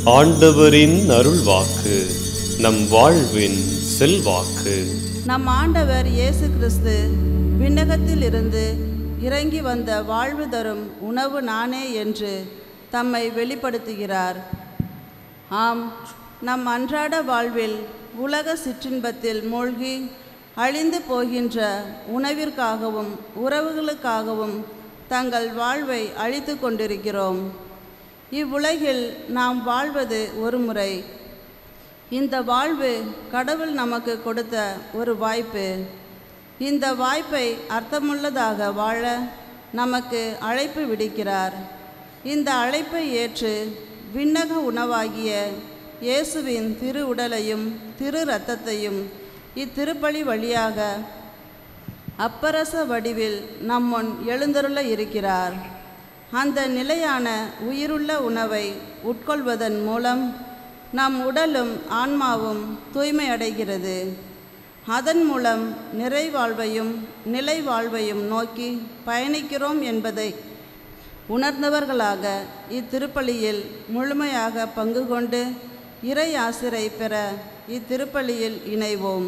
ஆண்டவரின் அருள்வாக்கு நம் வாழ்வின் செல்வாக்கு நம் ஆண்டவர் இயேசு கிறிஸ்து விண்ணகத்தில் இருந்து இறங்கி வந்த வாழ்வு தரும் உணவு நானே என்று தம்மை வெளிப்படுத்துகிறார் ஆம் நம் அன்றாட வாழ்வில் உலக சிற்றின்பத்தில் மூழ்கி அழிந்து போகின்ற உணவிற்காகவும் உறவுகளுக்காகவும் தங்கள் வாழ்வை அழித்து கொண்டிருக்கிறோம் இவ்வுலகில் நாம் வாழ்வது ஒரு முறை இந்த வாழ்வு கடவுள் நமக்கு கொடுத்த ஒரு வாய்ப்பு இந்த வாய்ப்பை அர்த்தமுள்ளதாக வாழ நமக்கு அழைப்பு விடுக்கிறார் இந்த அழைப்பை ஏற்று விண்ணக உணவாகிய இயேசுவின் திரு உடலையும் திரு இரத்தத்தையும் இத்திருப்பலி வழியாக அப்பரச வடிவில் நம்முன் எழுந்தருள இருக்கிறார் அந்த நிலையான உயிருள்ள உணவை உட்கொள்வதன் மூலம் நம் உடலும் ஆன்மாவும் தூய்மை அடைகிறது அதன் மூலம் நிறைவாழ்வையும் நிலை வாழ்வையும் நோக்கி பயணிக்கிறோம் என்பதை உணர்ந்தவர்களாக இத்திருப்பலியில் முழுமையாக பங்கு கொண்டு இறை ஆசிரை பெற இத்திருப்பலியில் இணைவோம்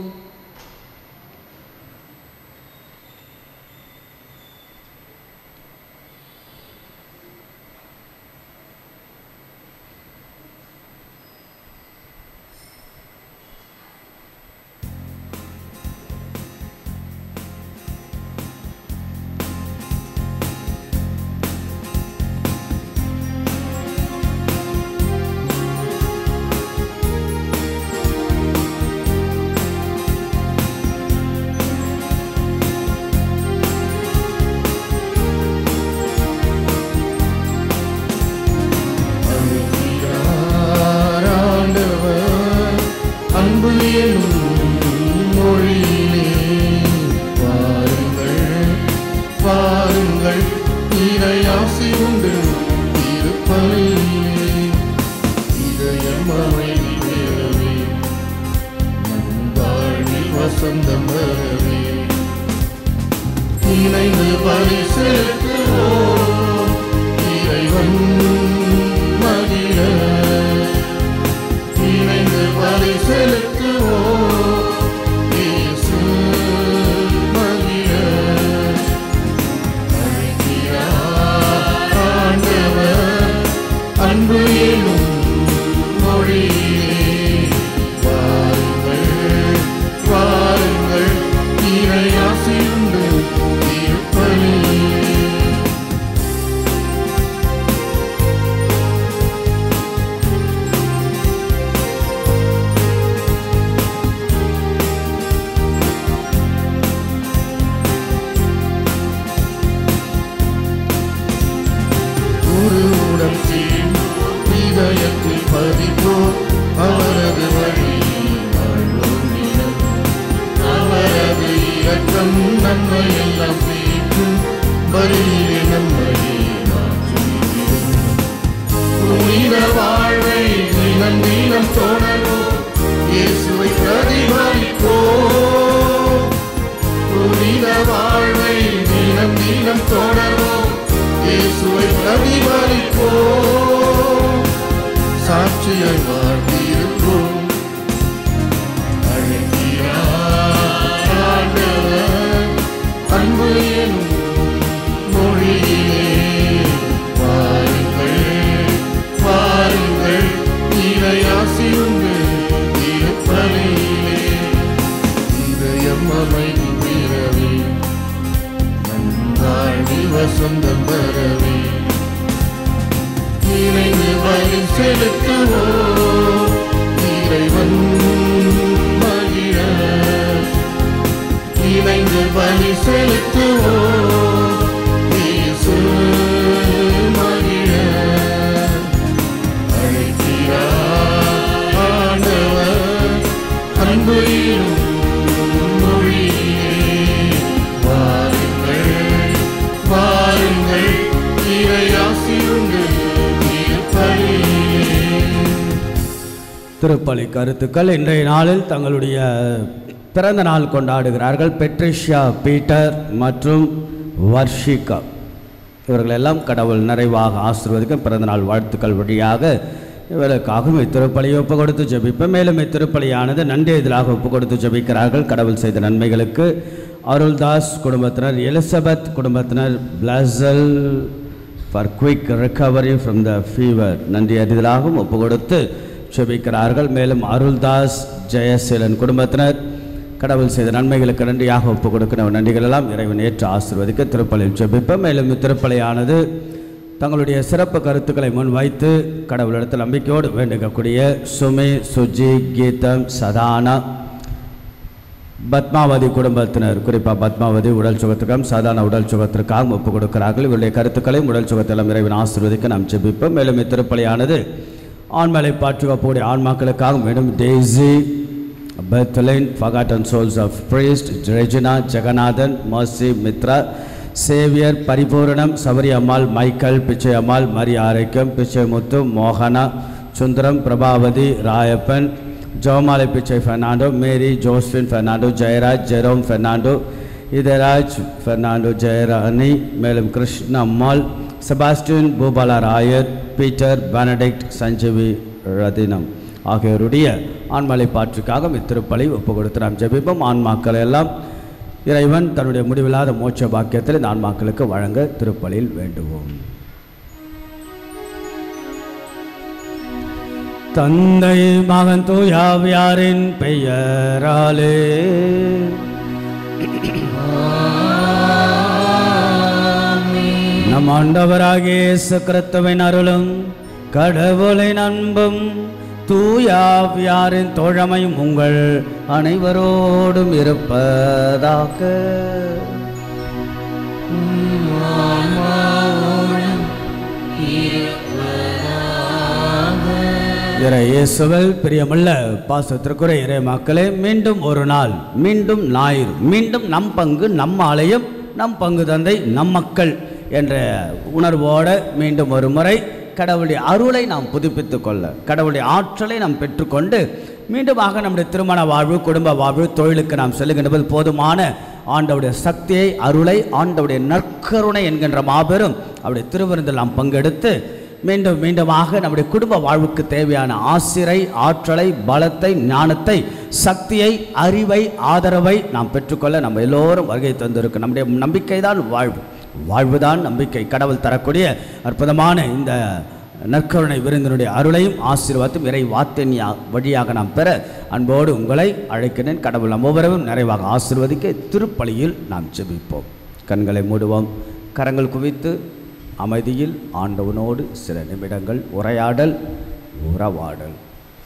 ஆண்டவர் அன்பு எனும் மொழியிலே வாருங்கள் வாருங்கள் இறையாசி உண்டு திருப்பலியிலே இதயம் அமைதி பெறவே நம் வாழ்வில் வசந்தம் வரவே இணைந்து பலி செலுத்துவோம் இறைவன் மகிழ இணைந்து பலி செலுத்துவோம் இயேசு மகிழ அழைக்கிறார் ஆண்டவர் அன்பு எனும் மொழியிலே வாருங்கள் வாருங்கள் இறையாசி உண்டு திருப்பலியே குருவுடன் சீர் இதயத்தில் பதிப்போம் அவரது வழி வாழ்வோம் தினம். அவரது இரக்கம் நம்மை எல்லாம் மீட்கும் பலியிலே நம்மை மாற்றுகிறது. புனித வாழ்வை தினம் தினம் தொடரும் இயேசுவை பிரதிபலிப்போம் புனித வாழ்வை தினம் தினம் தொடர்வோம் இயேசுவை பிரதிபலிப்போம் சாட்சியாய் வாழ்ந்திருப்போம் அழைக்கிறார் ஆண்டவர் அன்பு எனும் மொழியிலே வாருங்கள் வாருங்கள் இறையாசி உண்டு திருப்பலியிலே இதயம் அமைதி பெறவே நன்றாழி வசந்தம் வரவே இணைந்து பலி செலுத்துவோம் இறைவன் மகிழ இணைந்து பலி செலுத்துவோம் இயேசு மகிழ அழைக்கிறார் ஆண்டவர் அன்பு எனும் மொழியிலே வாருங்கள் வாருங்கள் இறையாசி உண்டு திருப்பலியிலே திருப்பலி கருத்துக்கள் இன்றைய நாளில் தங்களுடைய பிறந்த நாள் கொண்டாடுகிறார்கள் பெட்ரிஷியா பீட்டர் மற்றும் வர்ஷிகா இவர்களெல்லாம் கடவுள் நிறைவாக ஆசீர்வதிக்கும் பிறந்தநாள் வாழ்த்துக்கள் வழியாக இவர்களுக்காகவும் இத்திருப்பலியை ஒப்பு கொடுத்து ஜெபிப்போம் மேலும் இத்திருப்பலியானது நன்றி எதிராக ஒப்பு கொடுத்து ஜெபிக்கிறார்கள் கடவுள் செய்த நன்மைகளுக்கு அருள்தாஸ் குடும்பத்தினர் எலிசபெத் குடும்பத்தினர் blessing for quick recovery from the fever நன்றி அறிதலாகவும் ஒப்பு கொடுத்து ஜெபிக்கிறார்கள் மேலும் அருள்தாஸ் ஜெயசீலன் குடும்பத்தினர் கடவுள் செய்த நன்மைகளுக்கு நன்றியாக ஒப்பு கொடுக்கிற நன்றிகள் எல்லாம் இறைவன் ஏற்று ஆசிர்வதிக்க திருப்பலியில் ஜெபிப்போம் மேலும் இத்திருப்பலியானது தங்களுடைய சிறப்பு கருத்துக்களை முன்வைத்து கடவுளிடத்தில் நம்பிக்கையோடு வேண்டுகக்கூடிய சுமி சுஜி கீதம் சதானா பத்மாவதி குடும்பத்தினர் குறிப்பாக பத்மாவதி உடல் சுகத்துக்கும் சாதாரண உடல் சுகத்திற்காகவும் ஒப்புக் கொடுக்கிறார்கள் இவருடைய கருத்துக்களையும் உடல் சுகத்திலும் இறைவன் ஆசீர்வதிக்க நாம் ஜெபிப்போம் மேலும் இத்திருப்பலியானது ஆண்மலை பாற்றுவக்கூடிய ஆன்மாக்களுக்காகவும் மேலும் Daisy Bethlin forgotten souls of priest Regina Jeganathan Mercy Mitra Xavier Paripooranam Sabari Ammal Michael பிச்சை அம்மாள் மரி ஆரோக்கியம் பிச்சைமுத்து மோகனா சுந்தரம் பிரபாவதி ராயப்பன் ஜோமாலை Pichai Fernando Mary Josephine Fernando Jayaraj Jerome Fernando இதராஜ் பெர்னாண்டோ ஜெயராணி மேலும் Krishna Ammal Sebastian Bhupala Rayar Peter Benedict Sanjeevi Rathinam ஆகியோருடைய ஆண்மலை பாற்றுக்காக இத்திருப்பலை ஒப்பு கொடுத்து நாம் ஜெபிப்போம் ஆன்மாக்கள் எல்லாம் இறைவன் தன்னுடைய முடிவில்லாத மோட்ச பாக்கியத்தில் இந்த ஆன்மாக்களுக்கு வழங்க திருப்பலியில் வேண்டுவோம் தந்தை மகன் தூயாவியாரின் பெயராலே நம் ஆண்டவராகிய இயேசு கிறிஸ்துவின் அருளும் கடவுளின் அன்பும் தூயாவியாரின் தோழமையும் உங்கள் அனைவரோடும் இருப்பதாக இறை இயேசுவில் பிரியமுள்ள பாசத்திற்குரிய இறை மக்களே மீண்டும் ஒரு நாள் மீண்டும் ஞாயிறு மீண்டும் நம் பங்கு நம் ஆலயம் நம் பங்கு தந்தை நம் மக்கள் என்ற உணர்வோடு மீண்டும் ஒரு முறை கடவுளுடைய அருளை நாம் புதுப்பித்துக் கொள்ள கடவுளுடைய ஆற்றலை நாம் பெற்றுக்கொண்டு மீண்டுமாக நம்முடைய திருமண வாழ்வு குடும்ப வாழ்வு தொழிலுக்கு நாம் செல்லுகின்ற போது போதுமான ஆண்டவுடைய சக்தியை அருளை ஆண்டவுடைய நற்கருணை என்கின்ற மாபெரும் அவருடைய திருவிருந்தில் நாம் பங்கெடுத்து மீண்டும் மீண்டுமாக நம்முடைய குடும்ப வாழ்வுக்கு தேவையான ஆசிரை ஆற்றலை பலத்தை ஞானத்தை சக்தியை அறிவை ஆதரவை நாம் பெற்றுக்கொள்ள நம்ம எல்லோரும் வருகை தந்திருக்கு நம்முடைய நம்பிக்கை தான் வாழ்வு வாழ்வுதான் நம்பிக்கை கடவுள் தரக்கூடிய அற்புதமான இந்த நற்கருணை விருந்தினுடைய அருளையும் ஆசீர்வாதத்தையும் இறை வார்த்தையின் யா- வழியாக நாம் பெற அன்போடு உங்களை அழைக்கிறேன் கடவுள் நம் ஒவ்வொருவரும் நிறைவாக ஆசீர்வதிக்க திருப்பலியில் நாம் ஜெபிப்போம் கண்களை மூடுவோம் கரங்கள் குவித்து அமைதியில் ஆண்டவனோடு சில நிமிடங்கள் உரையாடல் உறவாடல்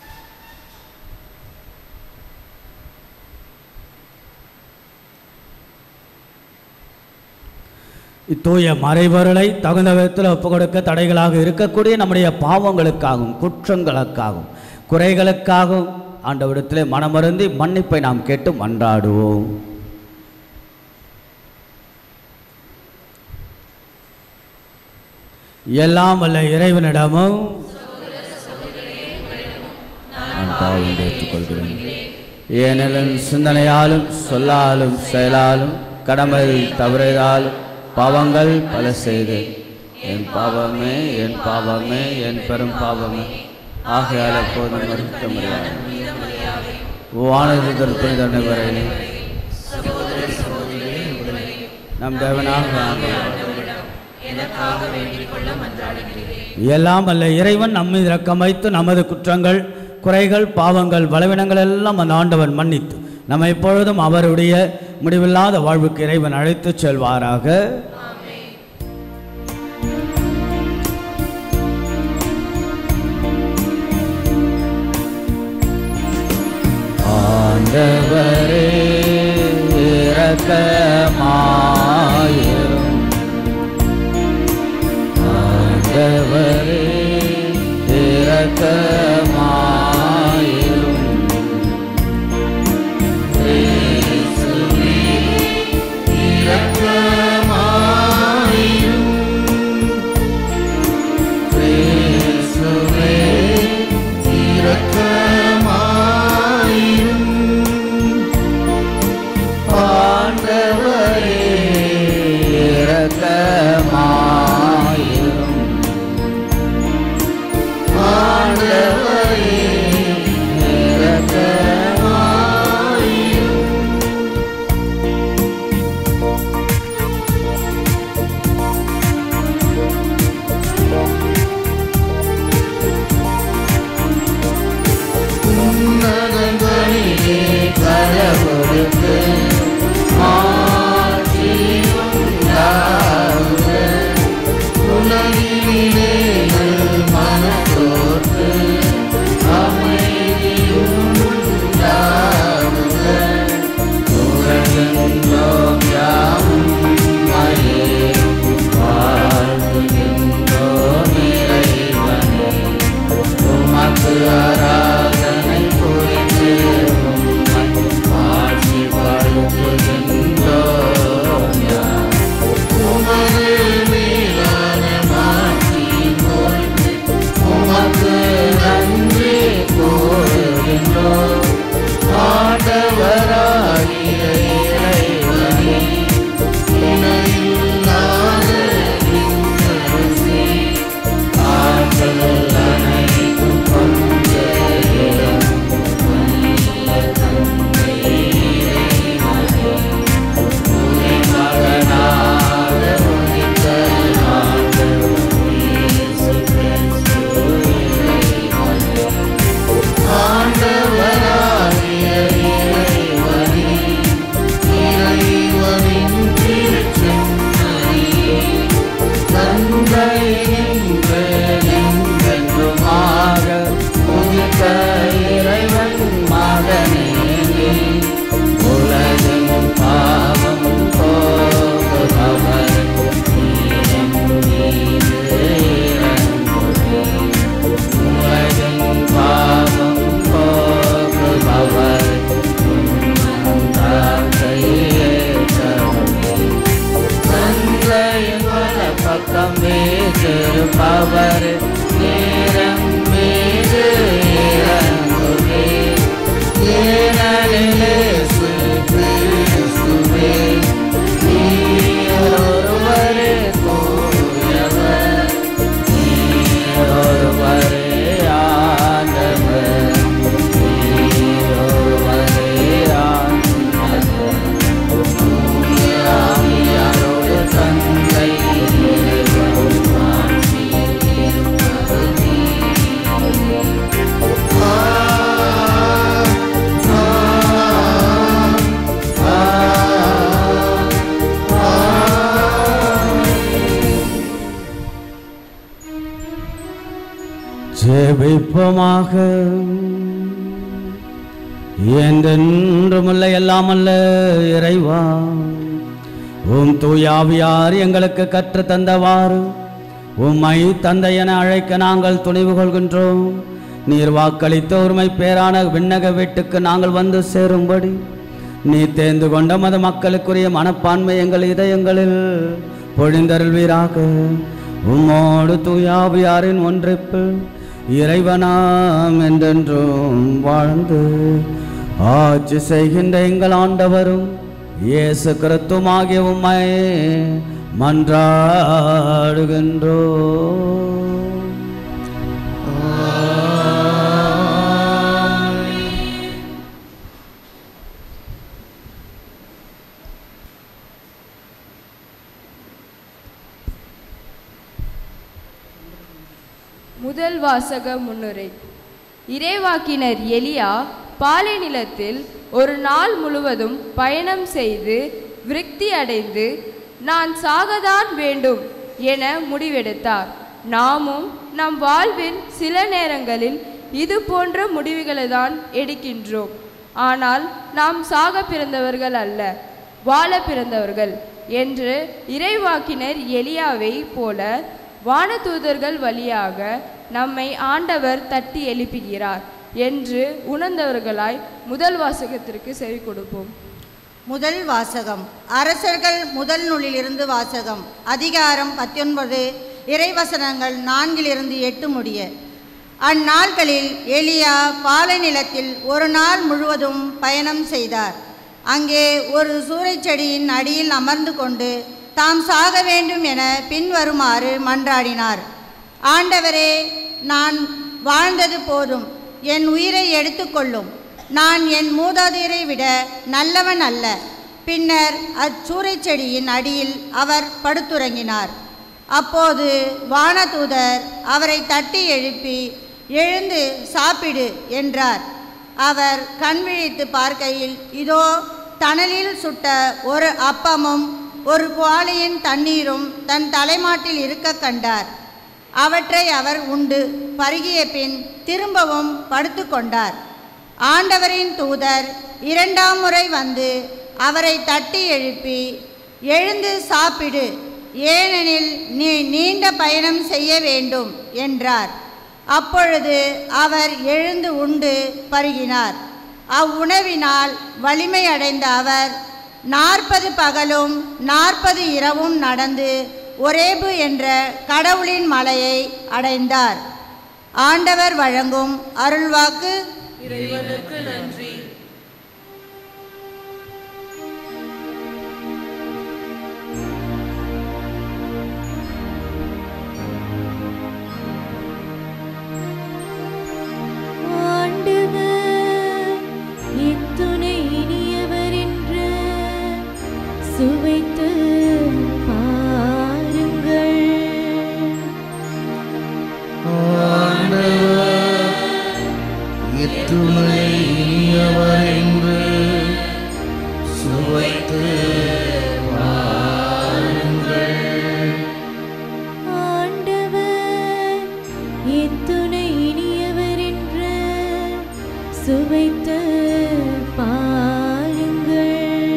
இத்தூய மறைபொருளை தகுந்த விதத்தில் ஒப்பு கொடுக்க தடைகளாக இருக்கக்கூடிய நம்முடைய பாவங்களுக்காகவும் குற்றங்களுக்காகவும் குறைகளுக்காகவும் ஆண்டவரிடத்திலே மனமருந்தி மன்னிப்பை நாம் கேட்டு மன்றாடுவோம் எல்லாம் வல்ல இறைவனிடமும் நான் பாவம் ஏற்றுக்கொள்கிறேன் ஏனெனில் சிந்தனையாலும் சொல்லாலும் செயலாலும் கடமை தவறியதாலும் பாவங்கள் பல செய்து என் பாவமே என் பாவமே என் பெரும் பாவமே ஆகையால் எப்போதும் மறுக்க முடியாது வானது திருப்பணி தண்டனை வரையிலே நம் தேவனாக ஆண்டவர் எல்லாம் அல்ல இறைவன் நம்மை இரக்கம் வைத்து நமது குற்றங்கள் குறைகள் பாவங்கள் பலவீனங்கள் எல்லாம் அந்த ஆண்டவன் மன்னித்து நம்ம எப்பொழுதும் அவருடைய முடிவில்லாத வாழ்வுக்கு இறைவன் அழைத்துச் செல்வாராக ஆண்டவரே இரக்கமாயிரும் ஆண்டவரே இரக்கமாயிரும் இயேசுவே, இரக்கமாயிரும். ஆண்டவரே இரக்கமாயிரும் ஆண்டவரே தூயவர் நேரம் மீது இறங்குவே ஏனெனில் இயேசு கிறிஸ்துவே நீர் ஒருவரே தூயவர் நீர் ஒருவரே ஆண்டவர் நீர் ஒருவரே ஆண்டவர் தூய ஆவியாரோடு தந்தை இறைவன் ஆட்சியில் அருளி. ஆ, ஆ, ஆ, ஜெபிப்போமாக என்றென்றுமுள்ள எல்லாமல்ல இறைவா உம் தூயாவியார் எங்களுக்கு கற்று தந்தவாறு உம்மை தந்தை என அழைக்க நாங்கள் துணிவு கொள்கின்றோம் நீர் வாக்களித்த ஒருமை பேரான விண்ணக வீட்டுக்கு நாங்கள் வந்து சேரும்படி நீ தேர்ந்து கொண்ட மத மக்களுக்குரிய மனப்பான்மை எங்கள் இதயங்களில் பொழிந்தருள்வீராக உம்மோடு தூயாவியாரின் ஒன்றிப்பு இறைவனாம் என்றென்றும் வாழ்ந்து ஆட்சி செய்கின்ற எங்கள் ஆண்டவரும் இயேசு கிறிஸ்துமாகிய உம்மை மன்றாடுகின்றோ முதல் வாசக முன்னுரை இறைவாக்கினர் எலியா பாலை நிலத்தில் ஒரு நாள் முழுவதும் பயணம் செய்து விருத்தி அடைந்து நான் சாகதான் வேண்டும் என முடிவெடுத்தார் நாமும் நம் வாழ்வில் சில நேரங்களில் இது போன்ற முடிவுகளை தான் எடுக்கின்றோம் ஆனால் நாம் சாக பிறந்தவர்கள் அல்ல வாழ பிறந்தவர்கள் என்று இறைவாக்கினர் எலியாவை போல வானதூதர்கள் வழியாக நம்மை ஆண்டவர் தட்டி எழுப்புகிறார் என்று உணர்ந்தவர்களாய் முதல் வாசகத்திற்கு செவி கொடுப்போம் முதல் வாசகம் அரசர்கள் முதல் நூலிலிருந்து வாசகம் அதிகாரம் பத்தொன்பது இறைவசனங்கள் நான்கிலிருந்து எட்டு முடிய அந்நாட்களில் எலியா பாலைநிலத்தில் ஒரு நாள் முழுவதும் பயணம் செய்தார் அங்கே ஒரு சூறைச்செடியின் அடியில் அமர்ந்து கொண்டு தாம் சாக வேண்டும் என பின்வருமாறு மன்றாடினார் ஆண்டவரே நான் வாழ்ந்தது போதும் என் உயிரை எடுத்துக்கொள்ளும் நான் என் மூதாதையரை விட நல்லவன் அல்ல பின்னர் அச்சூறைச் செடியின் அடியில் அவர் படுத்துறங்கினார் அப்போது வானதூதர் அவரை தட்டி எழுப்பி எழுந்து சாப்பிடு என்றார் அவர் கண் விழித்து பார்க்கையில் இதோ தணலில் சுட்ட ஒரு அப்பமும் ஒரு குவாலியின் தண்ணீரும் தன் தலைமாட்டில் இருக்க கண்டார் அவற்றை அவர் உண்டு பருகிய பின் திரும்பவும் படுத்துக்கொண்டார் ஆண்டவரின் தூதர் இரண்டாம் முறை வந்து அவரை தட்டி எழுப்பி எழுந்து சாப்பிடு ஏனெனில் நீ நீண்ட பயணம் செய்ய வேண்டும் என்றார் அப்பொழுது அவர் எழுந்து உண்டு பருகினார் அவ்வுணவினால் வலிமை அடைந்த அவர் நாற்பது பகலும் நாற்பது இரவும் நடந்து ஒரேபு என்ற கடவுளின் மலையை அடைந்தார் ஆண்டவர் வழங்கும் அருள்வாக்கு ஆண்டவர் எத்துணை இனியவர் என்று சுவைத்து பாருங்கள் எத்துணை இனியவர் என்று சுவைத்து ஆண்டவர் எத்துணை இனியவர் என்று சுவைத்து பாருங்கள்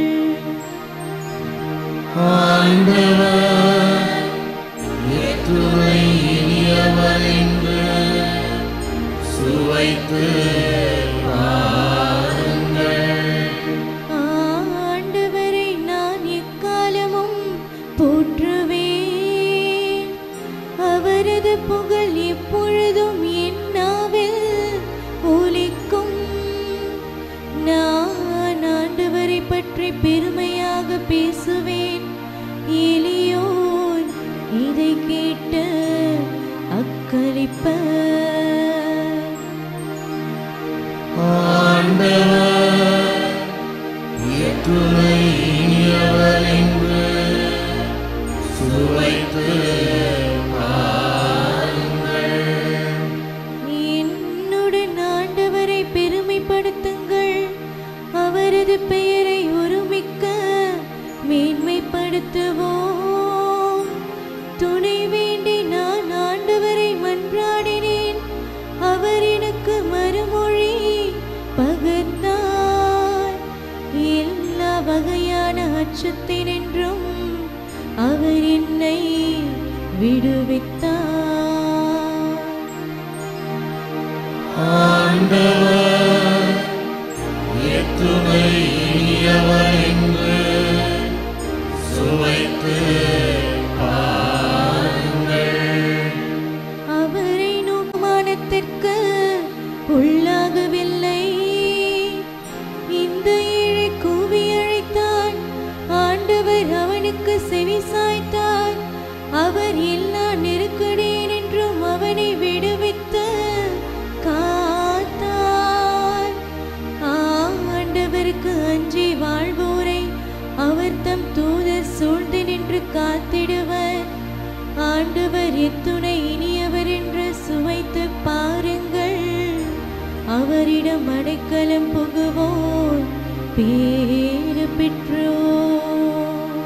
ஆண்டவர் எத்துணை இனியவர் என்று சுவைத்து ஆண்டவரை நான் எக்காலமும் போற்றுவேன் அவரது போ விடுவித்தார் ஆண்டவர் எத்துணை இனியவர் என்று சுவைத்து அவரை நோமானத்திற்கு உள்ளாகவில்லை இந்த ஏழை கூவி அழைத்தான் ஆண்டவர் அவனுக்கு செவி சாய்த்தார் அவர் எல்லா நெருக்கடியினின்றும் அவனை விடுவித்து காத்தார் ஆண்டவருக்கு அஞ்சி வாழ்வோரை அவர் தம் தூதர் சூழ்ந்து நின்று காத்திடுவர் ஆண்டவர் எத்துணை இனியவர் என்று சுவைத்து பாருங்கள் அவரிடம் அடைக்கலம் புகுவோர் பேறு பெற்றோர்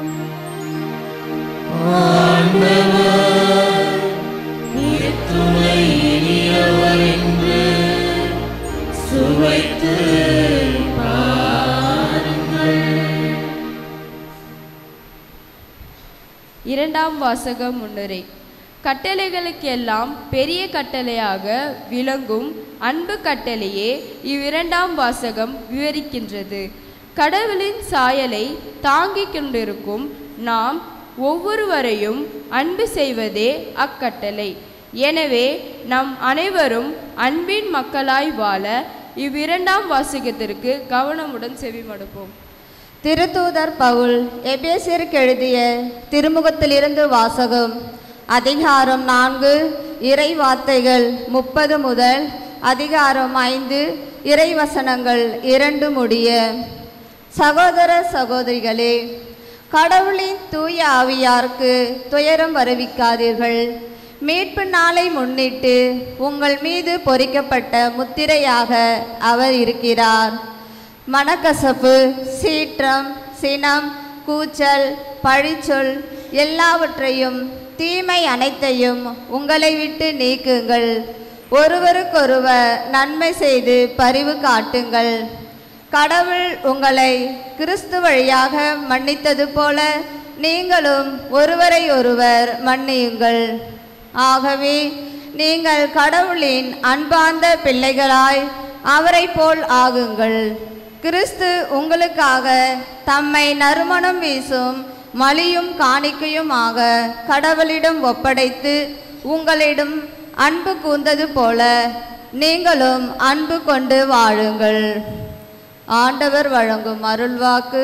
எத்துணை இனியவர் என்று சுவைத்து இரண்டாம் வாசக முன்னுரை கட்டளைகளுக்கெல்லாம் பெரிய கட்டளையாக விளங்கும் அன்பு கட்டளையே இவ்விரண்டாம் வாசகம் விவரிக்கின்றது கடவுளின் சாயலை தாங்கிக் கொண்டிருக்கும் நாம் ஒவ்வொருவரையும் அன்பு செய்வதே அக்கட்டளை எனவே நம் அனைவரும் அன்பின் மக்களாய் வாழ இவ்விரண்டாம் வாசகத்திற்கு கவனமுடன் செவிமடுப்போம் திருத்தூதர் பவுல் எபேசியருக்கு எழுதிய திருமுகத்திலிருந்து வாசகம் அதிகாரம் நான்கு இறை வார்த்தைகள் முப்பது முதல் அதிகாரம் ஐந்து இறைவசனங்கள் இரண்டு முடிய சகோதர சகோதரிகளே கடவுளின் தூய ஆவியாருக்கு துயரம் வருவிக்காதீர்கள் மீட்பு நாளை முன்னிட்டு உங்கள் மீது பொறிக்கப்பட்ட முத்திரையாக அவர் இருக்கிறார் மனக்கசப்பு சீற்றம் சினம் கூச்சல் பழிச்சொல் எல்லாவற்றையும் தீமை அனைத்தையும் உங்களை விட்டு நீக்குங்கள் ஒருவருக்கொருவர் நன்மை செய்து பரிவு காட்டுங்கள் கடவுள் உங்களை கிறிஸ்து வழியாக மன்னித்தது போல நீங்களும் ஒருவரை ஒருவர் மன்னியுங்கள் ஆகவே நீங்கள் கடவுளின் அன்பார்ந்த பிள்ளைகளாய் அவரை போல் ஆகுங்கள் கிறிஸ்து உங்களுக்காக தம்மை நறுமணம் வீசும் மலியும் காணிக்கையுமாக கடவுளிடம் ஒப்படைத்து உங்களிடம் அன்பு கூர்ந்தது போல நீங்களும் அன்பு கொண்டு வாழுங்கள் ஆண்டவர் வழங்கும் அருள்வாக்கு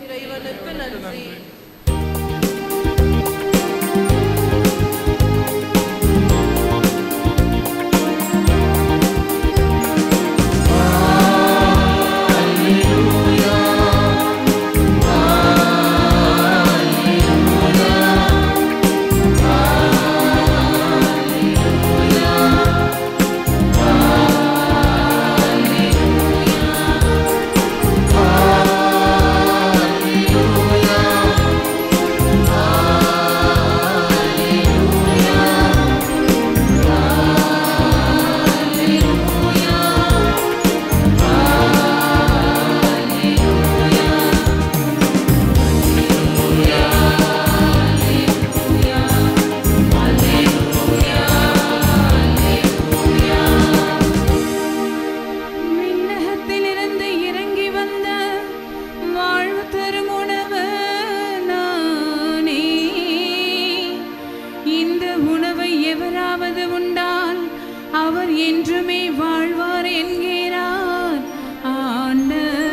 விண்ணகத்திலிருந்து இறங்கி வந்த வாழ்வு தரும் உணவு நானே இந்த உணவை எவராவது உண்டால் அவர் என்றுமே வாழ்வார் என்கிறார் ஆண்டவர்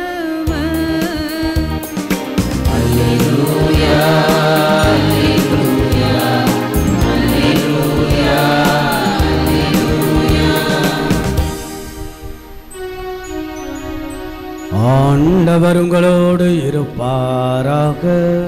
ஆண்டவர் உங்களோடு இருப்பாராக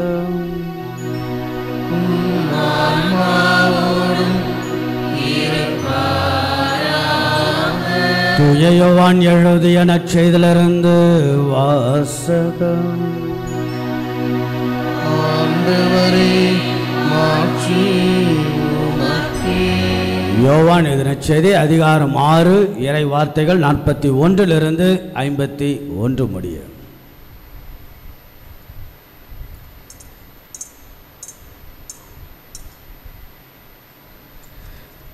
தூய யோவான் எழுதிய நற்செய்திலிருந்து வாசகம் ஆண்டவரே மாட்சி உமக்கே யோவான் எழுதின செய்தி அதிகாரம் ஆறு இறை வார்த்தைகள் நாற்பத்தி ஒன்றிலிருந்து ஐம்பத்தி ஒன்று முடிய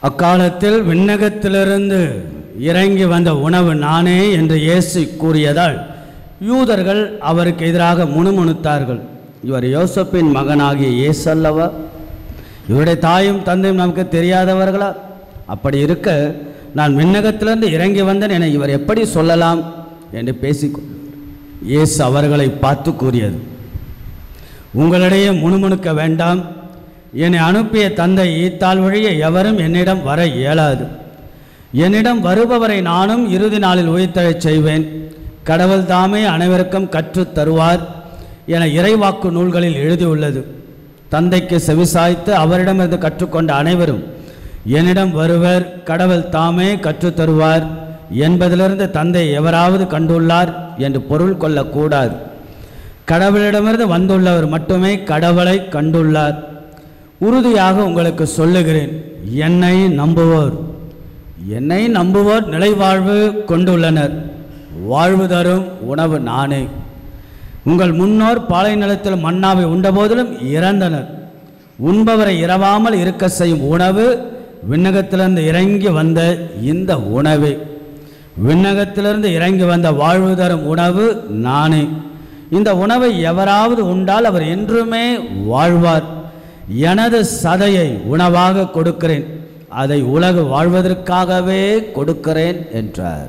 அக்காலத்தில் விண்ணகத்திலிருந்து இறங்கி வந்த உணவு நானே என்று இயேசு கூறியதால் யூதர்கள் அவருக்கு எதிராக முணுமுணுத்தார்கள் இவர் யோசப்பின் மகனாகிய இயேசு அல்லவா இவருடைய தாயும் தந்தையும் நமக்கு தெரியாதவர்களா அப்படி இருக்க நான் விண்ணகத்திலிருந்து இறங்கி வந்தேன் என இவர் எப்படி சொல்லலாம் என்று பேசிக்கொண்டார் இயேசு அவர்களை பார்த்து கூறியது உங்களிடையே முணுமுணுக்க வேண்டாம் என்னை அனுப்பிய தந்தை ஈத்தாள் வழிய எவரும் என்னிடம் வர இயலாது என்னிடம் வருபவரை நானும் இறுதி நாளில் உயிர்த்தெழச் செய்வேன் கடவுள் தாமே அனைவருக்கும் கற்றுத் தருவார் என இறைவாக்கு நூல்களில் எழுதியுள்ளது தந்தைக்கு செவிசாய்த்து அவரிடமிருந்து கற்றுக்கொண்ட அனைவரும் என்னிடம் வருவர் கடவுள் தாமே கற்றுத் தருவார் என்பதிலிருந்து தந்தை எவராவது கண்டுள்ளார் என்று பொருள் கொள்ளக்கூடாது கடவுளிடமிருந்து வந்துள்ளவர் மட்டுமே கடவுளை கண்டுள்ளார் உறுதியாக உங்களுக்கு சொல்லுகிறேன் என்னை நம்புவோர் என்னை நம்புவோர் நிலைவாழ்வு கொண்டுள்ளனர் வாழ்வு தரும் உணவு நானே உங்கள் முன்னோர் பாலை நிலத்தில் மன்னாவை உண்டபோதிலும் இறந்தனர் உண்பவரை இரவாமல் இருக்க செய்யும் உணவு விண்ணகத்திலிருந்து இறங்கி வந்த இந்த உணவே விண்ணகத்திலிருந்து இறங்கி வந்த வாழ்வு தரும் உணவு நானே இந்த உணவை எவராவது உண்டால் அவர் என்றுமே வாழ்வார் எனது சதையை உணவாக கொடுக்கிறேன் அதை உலகு வாழ்வதற்காகவே கொடுக்கிறேன் என்றார்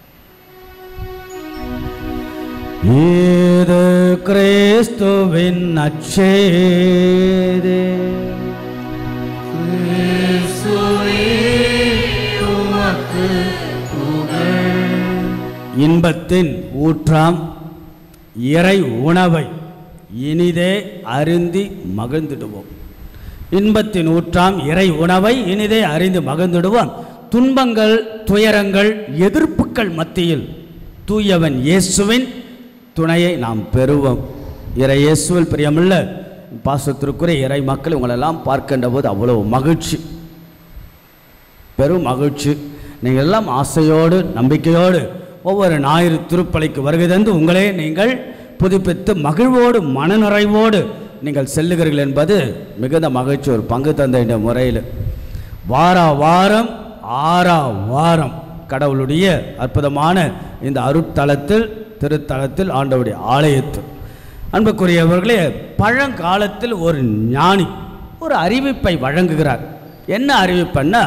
இது கிறிஸ்துவின் நற்செய்தி உமக்கு புகழ் இன்பத்தின் ஊற்றாம் இறை உணவை இனிதே அருந்தி மகிழ்ந்திடுவோம் இன்பத்தின் ஊற்றாம் இறை உணவை இனிதே அறிந்து மகிழ்ந்திடுவோம் துன்பங்கள் துயரங்கள் எதிர்ப்புகள் மத்தியில் தூயவன் இயேசுவின் துணையை நாம் பெறுவோம் இறை இயேசுவில் பிரியமுள்ள பாசத்திற்குரிய இறை மக்கள் உங்களெல்லாம் பார்க்கின்ற போது அவ்வளோ மகிழ்ச்சி பெரும் மகிழ்ச்சி நீங்கள் எல்லாம் ஆசையோடு நம்பிக்கையோடு ஒவ்வொரு ஞாயிறு திருப்பலிக்கு வருகை தந்து உங்களே நீங்கள் புதுப்பித்து மகிழ்வோடு மனநிறைவோடு நீங்கள் செல்லுகிறீர்கள் என்பது மிகுந்த மகிழ்ச்சி ஒரு பங்கு தந்த இந்த முறையில் வார வாரம் ஆறா வாரம் கடவுளுடைய அற்புதமான இந்த அருட்தலத்தில் திருத்தலத்தில் ஆண்டவருடைய ஆலயத்தில் அன்புக்குரியவர்களே பழங்காலத்தில் ஒரு ஞானி ஒரு அறிவிப்பை வழங்குகிறார் என்ன அறிவிப்புன்னா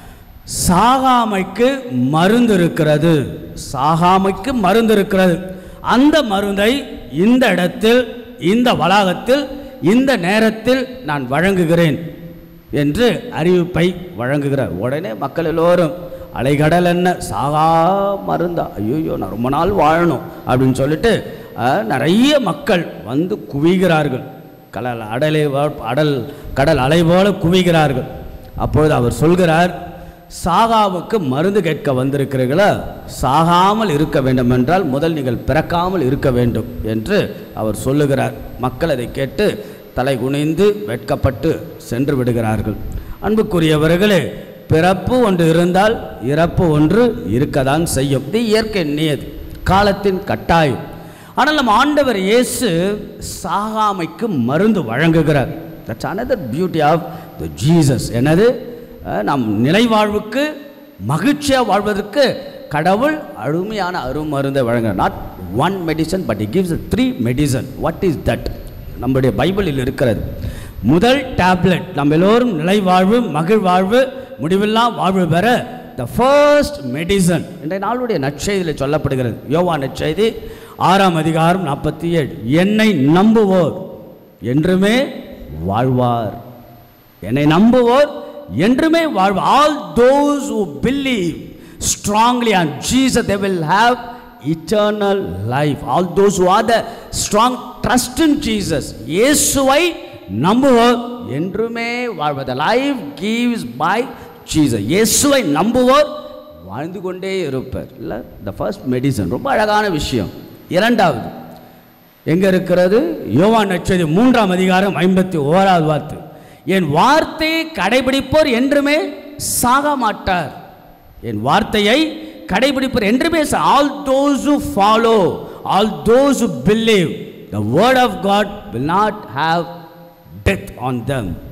சாகாமைக்கு மருந்து இருக்கிறது சாகாமைக்கு மருந்து இருக்கிறது அந்த மருந்தை இந்த இடத்தில் இந்த வளாகத்தில் இந்த நேரத்தில் நான் வழங்குகிறேன் என்று அறிவிப்பை வழங்குகிறார் உடனே மக்கள் எல்லோரும் அலைகடல் என்ன சாகா மருந்தா ஐயோ நான் ரொம்ப நாள் வாழணும் அப்படின்னு சொல்லிட்டு அஹ், நிறைய மக்கள் வந்து குவிகிறார்கள் கடல் அடலை வ- அடல் கடல் அலை போல குவிகிறார்கள் அப்பொழுது அவர் சொல்கிறார் சாகாவுக்கு மருந்து கேட்க வந்திருக்கிறீர்களா சாகாமல் இருக்க வேண்டும் என்றால் முதல் நீங்கள் பிறக்காமல் இருக்க வேண்டும் என்று அவர் சொல்லுகிறார் மக்கள் அதை கேட்டு தலை குனிந்து வெட்கப்பட்டு சென்று விடுகிறார்கள் அன்புக்குரியவர்களே பிறப்பு ஒன்று இருந்தால் இறப்பு ஒன்று இருக்கத்தான் செய்யும் இது இயற்கை நியதி காலத்தின் கட்டாயம் ஆனால் நம்ம ஆண்டவர் இயேசு சாகாமைக்கு மருந்து வழங்குகிறார் that's another beauty of the Jesus என்னது அஹ், நம் நிலை வாழ்வுக்கு மகிழ்ச்சியாக வாழ்வதற்கு கடவுள் அருமையான அருமருந்தை வழங்குகிறார் not one medicine but it gives three medicine what is that நம்முடைய பைபிளில் இருக்கிறது முதல் டேப்லெட் நம்ம எல்லோரும் நிலை வாழ்வு மகிழ் வாழ்வு முடிவில்லா வாழ்வு பெற த ஃபர்ஸ்ட் மெடிசன் இன்றைய நாளுடைய நற்செய்தியில் சொல்லப்படுகிறது யோவா நற்செய்தி ஆறாம் அதிகாரம் நாற்பத்தி ஏழு என்னை நம்புவோர் என்றுமே வாழ்வார் என்னை நம்புவோர் என்றுமே வாழ்வார் all those who believe strongly on Jesus they will have eternal life all those who are the strong trust in Jesus இயேசுவை நம்புவோர் என்றுமே வாழ்வது லைஃப் gives by Jesus இயேசுவை நம்புவோர் வாழ்ந்து கொண்டே இருப்பார் இல்லை த ஃபர்ஸ்ட் மெடிசன் ரொம்ப அழகான விஷயம் இரண்டாவது எங்க இருக்கிறது யோவான் நற்செய்தி மூன்றாம் அதிகாரம் ஐம்பத்தி ஓராவது வார்த்தை என் வார்த்தையை கடைபிடிப்போர் என்றுமே சாக மாட்டார் என் வார்த்தையை கடைபிடிப்போர் என்றுமே all those who follow all those who believe the word of God will not have death on them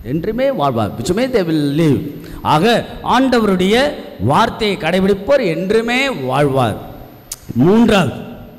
என்றுமே வாழ்வார் விச்சுமே தே வில் live ஆக ஆண்டவருடைய வார்த்தையை கடைபிடிப்போர் என்றுமே வாழ்வார் மூன்றாவது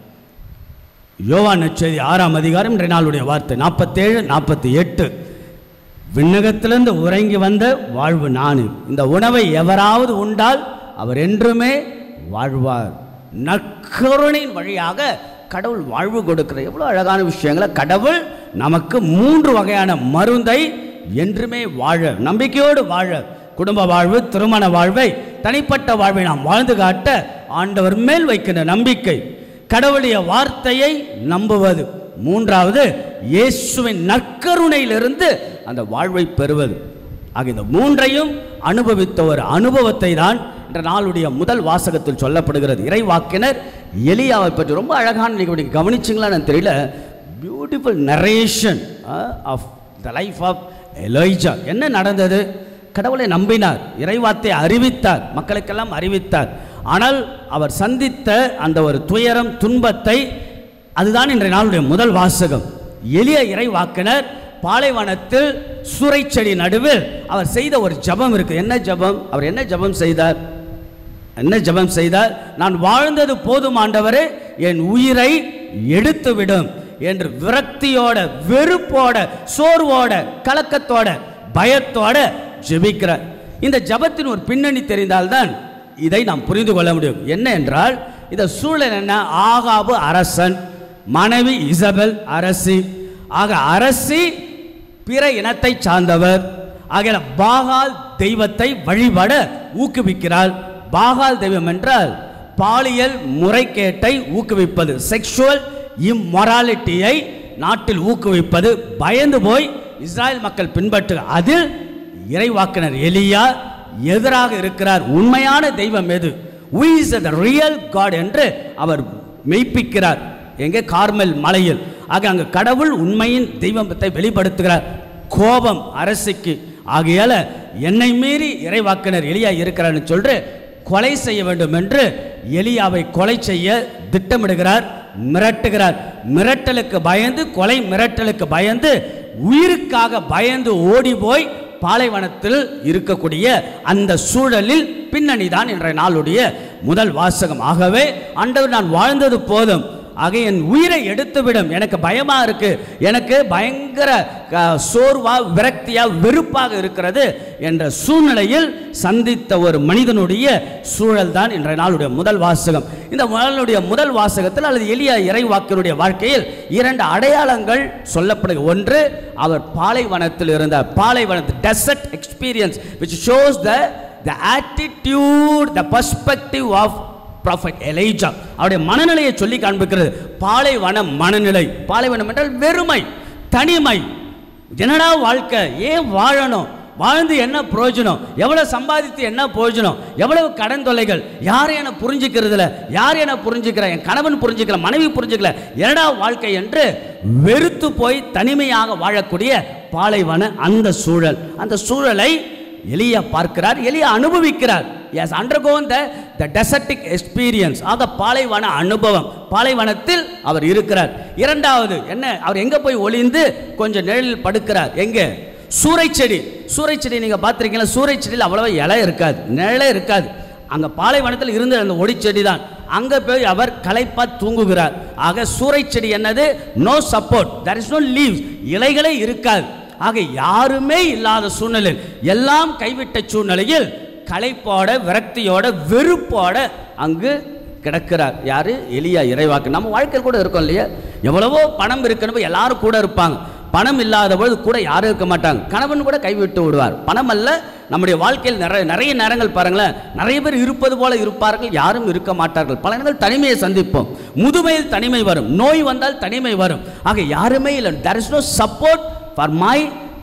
யோவான் நற்செய்தி ஆறாம் அதிகாரம் இன்றைய நாளுடைய வார்த்தை நாற்பத்தேழு நாற்பத்தி எட்டு விண்ணகத்திலிருந்து உறங்கி வந்த வாழ்வு நான் இந்த உணவை எவராவது உண்டால் அவர் என்றுமே வாழ்வார் நற்கருணையின் வழியாக கடவுள் வாழ்வு கொடுக்கிற எவ்வளோ அழகான விஷயங்களை கடவுள் நமக்கு மூன்று வகையான மருந்தை என்றுமே வாழ நம்பிக்கையோடு வாழ குடும்ப வாழ்வு திருமண வாழ்வை தனிப்பட்ட வாழ்வை நாம் வாழ்ந்து காட்ட ஆண்டவர் மேல் வைக்கின்ற நம்பிக்கை கடவுளுடைய வார்த்தையை நம்புவது மூன்றாவது இயேசுவின் நற்கருணையிலிருந்து அந்த வாழ்வை பெறுவது ஆக இந்த மூன்றையும் அனுபவித்த ஒரு அனுபவத்தை தான் என்ற நாளுடைய முதல் வாசகத்தில் சொல்லப்படுகிறது இறைவாக்கினர் எலியாவை பற்றி ரொம்ப அழகான நீங்கள் நீங்கள் கவனிச்சிங்களான்னு தெரியல beautiful narration of the life of Elijah என்ன நடந்தது கடவுளை நம்பினார் இறைவாத்தை அறிவித்தார் மக்களுக்கெல்லாம் அறிவித்தார் ஆனால் அவர் சந்தித்த அந்த ஒரு துயரம் துன்பத்தை அதுதான் இன்றைய நாளுடைய முதல் வாசகம் எளிய இறைவாக்கினர் பாலைவனத்தில் சூறைச்செடி நடுவில் அவர் செய்த ஒரு ஜபம் இருக்கு என்ன ஜபம் அவர் என்ன ஜபம் செய்தார் என்ன ஜெபம் செய்தார் நான் வாழ்ந்தது போதும் ஆண்டவரே என் உயிரை எடுத்து விடும் என்று விரக்தியோட வெறுப்போட சோர்வோட கலக்கத்தோட பயத்தோட ஜெபிக்கிறார் இந்த ஜெபத்தின் ஒரு பின்னணி தெரிந்தால்தான் இதை நாம் புரிந்து கொள்ள முடியும் என்ன என்றால் இந்த சூழல் என்ன ஆகாபு அரசன் மனைவி இசபெல் அரசி ஆக அரசி பிற இனத்தை சார்ந்தவர் ஆகிய பாகால் தெய்வத்தை வழிபட ஊக்குவிக்கிறாள் பாகால் தெய்வம் என்றால் பாலியல் முறைகேட்டை ஊக்குவிப்பது செக்ஷுவல் இம்மொராலிட்டியை நாட்டில் ஊக்குவிப்பது பயந்து போய் இஸ்ராயல் மக்கள் பின்பற்று அதில் இறைவாக்கினர் எலியா எதிராக இருக்கிறார் உண்மையான தெய்வம் எது who is the real God என்று அவர் மெய்ப்பிக்கிறார் எங்கே கார்மெல் மலையில் ஆக அங்கு கடவுள் உண்மையின் தெய்வத்தை வெளிப்படுத்துகிறார் கோபம் அரசுக்கு ஆகையால என்னை மீறி இறைவாக்கினர் எலியா இருக்கிறார்னு சொல்லிட்டு கொலை செய்ய வேண்டும் என்று எலியாவை கொலை செய்ய திட்டமிடுகிறார் மிரட்டுகிறார் மிரட்டலுக்கு பயந்து கொலை மிரட்டலுக்கு பயந்து உயிருக்காக பயந்து ஓடி போய் பாலைவனத்தில் இருக்கக்கூடிய அந்த சூழலில் பின்னணி தான் இன்றைய நாளுடைய முதல் வாசகம் ஆகவே ஆண்டவர் நான் வாழ்ந்தது போதும் ஆக என் உயிரை எடுத்துவிடும் எனக்கு பயமா இருக்கு எனக்கு பயங்கர அஹ், சோர்வா விரக்தியா வெறுப்பாக இருக்கிறது என்ற சூழ்நிலையில் சந்தித்த ஒரு மனிதனுடைய சூழல் தான் இன்றைய நாளுடைய முதல் வாசகம் இந்த நாளுடைய முதல் வாசகத்தில் அல்லது எளிய இறைவாக்கினுடைய வாழ்க்கையில் இரண்டு அடையாளங்கள் சொல்லப்படுது ஒன்று அவர் பாலைவனத்தில் இருந்த பாலைவனத்து desert experience which shows the the attitude the perspective of prophet Elijah அவருடைய மனநிலையை சொல்லி காண்பிக்கிறது பாலைவன மனநிலை பாலைவனம் என்றால் வெறுமை தனிமை என்னடா வாழ்க்கை ஏன் வாழணும் வாழ்ந்து என்ன பிரயோஜனம் எவ்வளவு சம்பாதித்து என்ன பிரயோஜனம் எவ்வளவு கடன் தொல்லைகள் யார் என புரிஞ்சுக்கிறதுல யார் என புரிஞ்சுக்கிற என் கணவன் புரிஞ்சுக்கல மனைவி புரிஞ்சுக்கல என்னடா வாழ்க்கை என்று வெறுத்து போய் தனிமையாக வாழக்கூடிய பாலைவன அந்த சூழல் அந்த சூழலை எலியா பார்க்கிறார் எலியா அனுபவிக்கிறார் எஸ் அண்டர்கோன் த த டெசர்டிக் எக்ஸ்பீரியன்ஸ் ஆக பாலைவன அனுபவம் பாலைவனத்தில் அவர் இருக்கிறார் இரண்டாவது என்ன அவர் எங்க போய் ஒளிந்து கொஞ்சம் நிழலில் படுக்கிறார் எங்க சூறைச்செடி சூறைச்செடி நீங்க பார்த்திருக்கீங்களா சூறைச்செடியில் அவ்வளவா இலை இருக்காது நிழலே இருக்காது அங்க பாலைவனத்தில் இருந்த அந்த ஒடிச்செடி தான் அங்க போய் அவர் களைப்பா தூங்குகிறார் ஆக சூறைச்செடி என்னது no support there is no leaves இலைகளே இருக்காது ஆக யாருமே இல்லாத சூழ்நிலையில் எல்லாம் கைவிட்ட சூழ்நிலையில் களைப்போட விரக்தியோட வெறுப்போட அங்கு கிடக்கிறார் யாரு எலியா இறைவாக்கு நம்ம வாழ்க்கையில் கூட இருக்கோம் இல்லையா எவ்வளவோ பணம் இருக்கணும் எல்லாரும் கூட இருப்பாங்க பணம் இல்லாத பொழுது கூட யாரும் இருக்க மாட்டாங்க கணவன் கூட கைவிட்டு விடுவார் பணம் அல்ல நம்முடைய வாழ்க்கையில் நிறைய நிறைய நேரங்கள் பாருங்களேன் நிறைய பேர் இருப்பது போல இருப்பார்கள் யாரும் இருக்க மாட்டார்கள் பல நேரங்கள் தனிமையை சந்திப்போம் முதுமையில் தனிமை வரும் நோய் வந்தால் தனிமை வரும் ஆக யாருமே இல்லை there is no support for my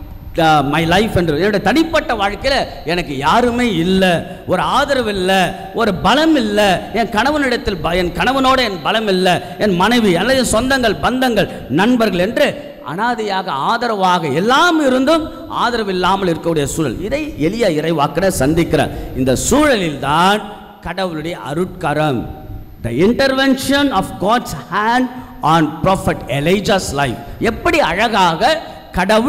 my life என்று என்னுடைய தனிப்பட்ட வாழ்க்கையில் எனக்கு யாருமே இல்லை ஒரு ஆதரவு இல்லை ஒரு பலம் இல்லை என் கணவனிடத்தில் ப- என் கணவனோட என் பலம் இல்லை என் மனைவி அல்லது என் சொந்தங்கள் பந்தங்கள் நண்பர்கள் என்று அனாதையாக ஆதரவாக எல்லாம் இருந்தும் ஆதரவு இல்லாமல் இருக்கக்கூடிய சூழல் இதை எளிய இறைவாக்கிற சந்திக்கிறார் இந்த சூழலில் தான் கடவுளுடைய அருட்கரம் the intervention of God's hand on prophet Elijah's life எப்படி அழகாக கடவுள்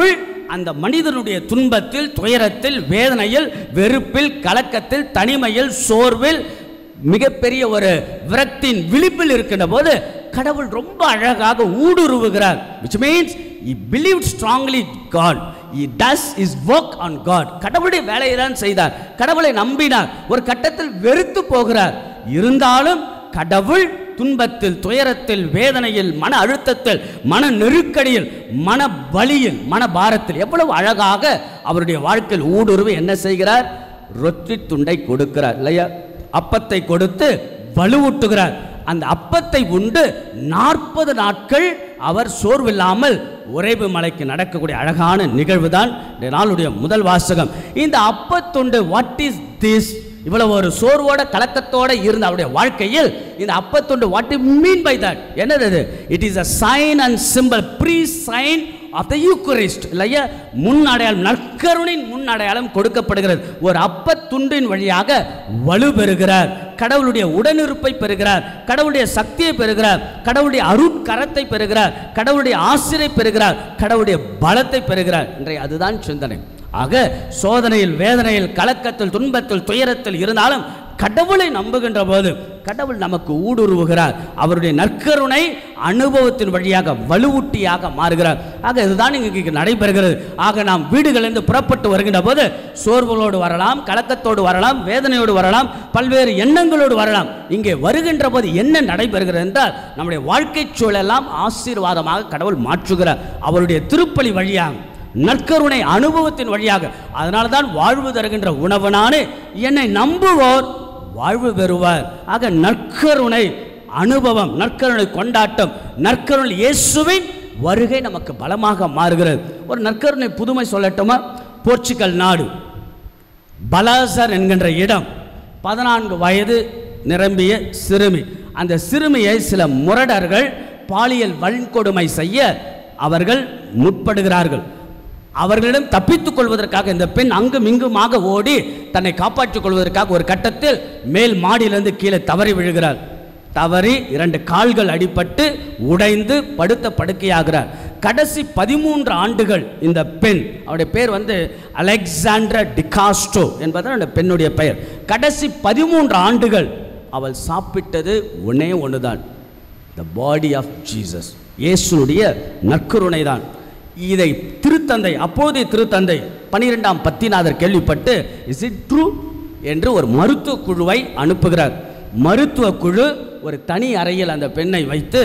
அந்த மனிதனுடைய துன்பத்தில் துயரத்தில் வேதனையில் வெறுப்பில் கலக்கத்தில் தனிமையில் சோர்வில் மிகப்பெரிய ஒரு விரக்தியின் விழிப்பில் இருக்கின்ற போது கடவுள் ரொம்ப அழகாக ஊடுருவுகிறார் which means he believed strongly God he does his work on God கடவுளுடைய வேலையை தான் செய்தார் கடவுளை நம்பினார் ஒரு கட்டத்தில் வெறுத்து போகிறார் இருந்தாலும் கடவுள் துன்பத்தில் துயரத்தில் வேதனையில் மன அழுத்தத்தில் மன நெருக்கடியில் மன வலியில் மன பாரத்தில் எவ்வளவு அழகாக அவருடைய வாழ்க்கையில் ஊடுருவி என்ன செய்கிறார் ரொட்டி துண்டை கொடுக்கிறார் இல்லையா அப்பத்தை கொடுத்து வலுவூட்டுகிறார் அந்த அப்பத்தை உண்டு நாற்பது நாட்கள் அவர் சோர்வில்லாமல் உறைவு மலைக்கு நடக்கக்கூடிய அழகான நிகழ்வு தான் இந்த நாளுடைய முதல் வாசகம் இந்த அப்பத்துண்டு வாட் இஸ் திஸ் இவ்வளவு ஒரு சோர்வோட கலக்கத்தோட இருந்த அவருடைய வாழ்க்கையில் இந்த அப்பத்துண்டு what you mean by that என்னது இது it is a sign and simple pre sign of the Eucharist இல்லையா முன் அடையாளம் நற்கருணின் முன் அடையாளம் கொடுக்கப்படுகிறது ஒரு அப்பத்துண்டின் வழியாக வலு பெறுகிறார் கடவுளுடைய உடனிருப்பை பெறுகிறார் கடவுளுடைய சக்தியை பெறுகிறார் கடவுளுடைய அருட்கரத்தை பெறுகிறார் கடவுளுடைய ஆசிரை பெறுகிறார் கடவுளுடைய பலத்தை பெறுகிறார் இன்றைய அதுதான் சிந்தனை ஆக சோதனையில் வேதனையில் கலக்கத்தில் துன்பத்தில் துயரத்தில் இருந்தாலும் கடவுளை நம்புகின்ற போது கடவுள் நமக்கு ஊடுருவுகிறார் அவருடைய நற்கருணை அனுபவத்தின் வழியாக வலுவூட்டியாக மாறுகிறார் ஆக இதுதான் இங்கு நடைபெறுகிறது ஆக நாம் வீடுகளிலிருந்து புறப்பட்டு வருகின்ற போது சோர்வுகளோடு வரலாம் கலக்கத்தோடு வரலாம் வேதனையோடு வரலாம் பல்வேறு எண்ணங்களோடு வரலாம் இங்கே வருகின்ற போது என்ன நடைபெறுகிறது என்றால் நம்முடைய வாழ்க்கை சூழலாம் ஆசீர்வாதமாக கடவுள் மாற்றுகிறார் அவருடைய திருப்பலி வழியாக நற்கருணை அனுபவத்தின் வழியாக அதனால தான் வாழ்வு தருகின்ற உணவனானு என்னை நம்புவோர் வாழ்வு பெறுவார் ஆக நற்கருணை அனுபவம் நற்கருணை கொண்டாட்டம் நற்கருணை இயேசுவின் வருகை நமக்கு பலமாக மாறுகிறது ஒரு நற்கருணை புதுமை சொல்லட்டுமா போர்ச்சுகல் நாடு பலாசர் என்கின்ற இடம் பதினான்கு வயது நிரம்பிய சிறுமி அந்த சிறுமியை சில முரடர்கள் பாலியல் வன்கொடுமை செய்ய அவர்கள் முற்படுகிறார்கள் அவர்களிடம் தப்பித்துக் கொள்வதற்காக இந்த பெண் அங்கும் இங்குமாக ஓடி தன்னை காப்பாற்றிக் கொள்வதற்காக ஒரு கட்டத்தில் மேல் மாடியிலிருந்து கீழே தவறி விழுகிறார் தவறி இரண்டு கால்கள் அடிபட்டு உடைந்து படுத்த படுக்கையாகிறார் கடைசி பதிமூன்று ஆண்டுகள் இந்த பெண் அவருடைய பேர் வந்து அலெக்சாண்ட்ரா டிகாஸ்டோ என்பது அந்த பெண்ணுடைய பெயர் கடைசி பதிமூன்று ஆண்டுகள் அவள் சாப்பிட்டது ஒன்னே ஒன்றுதான் த பாடி ஆஃப் ஜீசஸ் இயேசுனுடைய நற்கருணை தான் இதை திருத்தந்தை அப்போதைய திருத்தந்தை பனிரெண்டாம் பத்திநாதர் கேள்விப்பட்டு இஸ் இட் ட்ரூ என்று ஒரு மருத்துவ குழுவை அனுப்புகிறார் மருத்துவ குழு ஒரு தனி அறையில் அந்த பெண்ணை வைத்து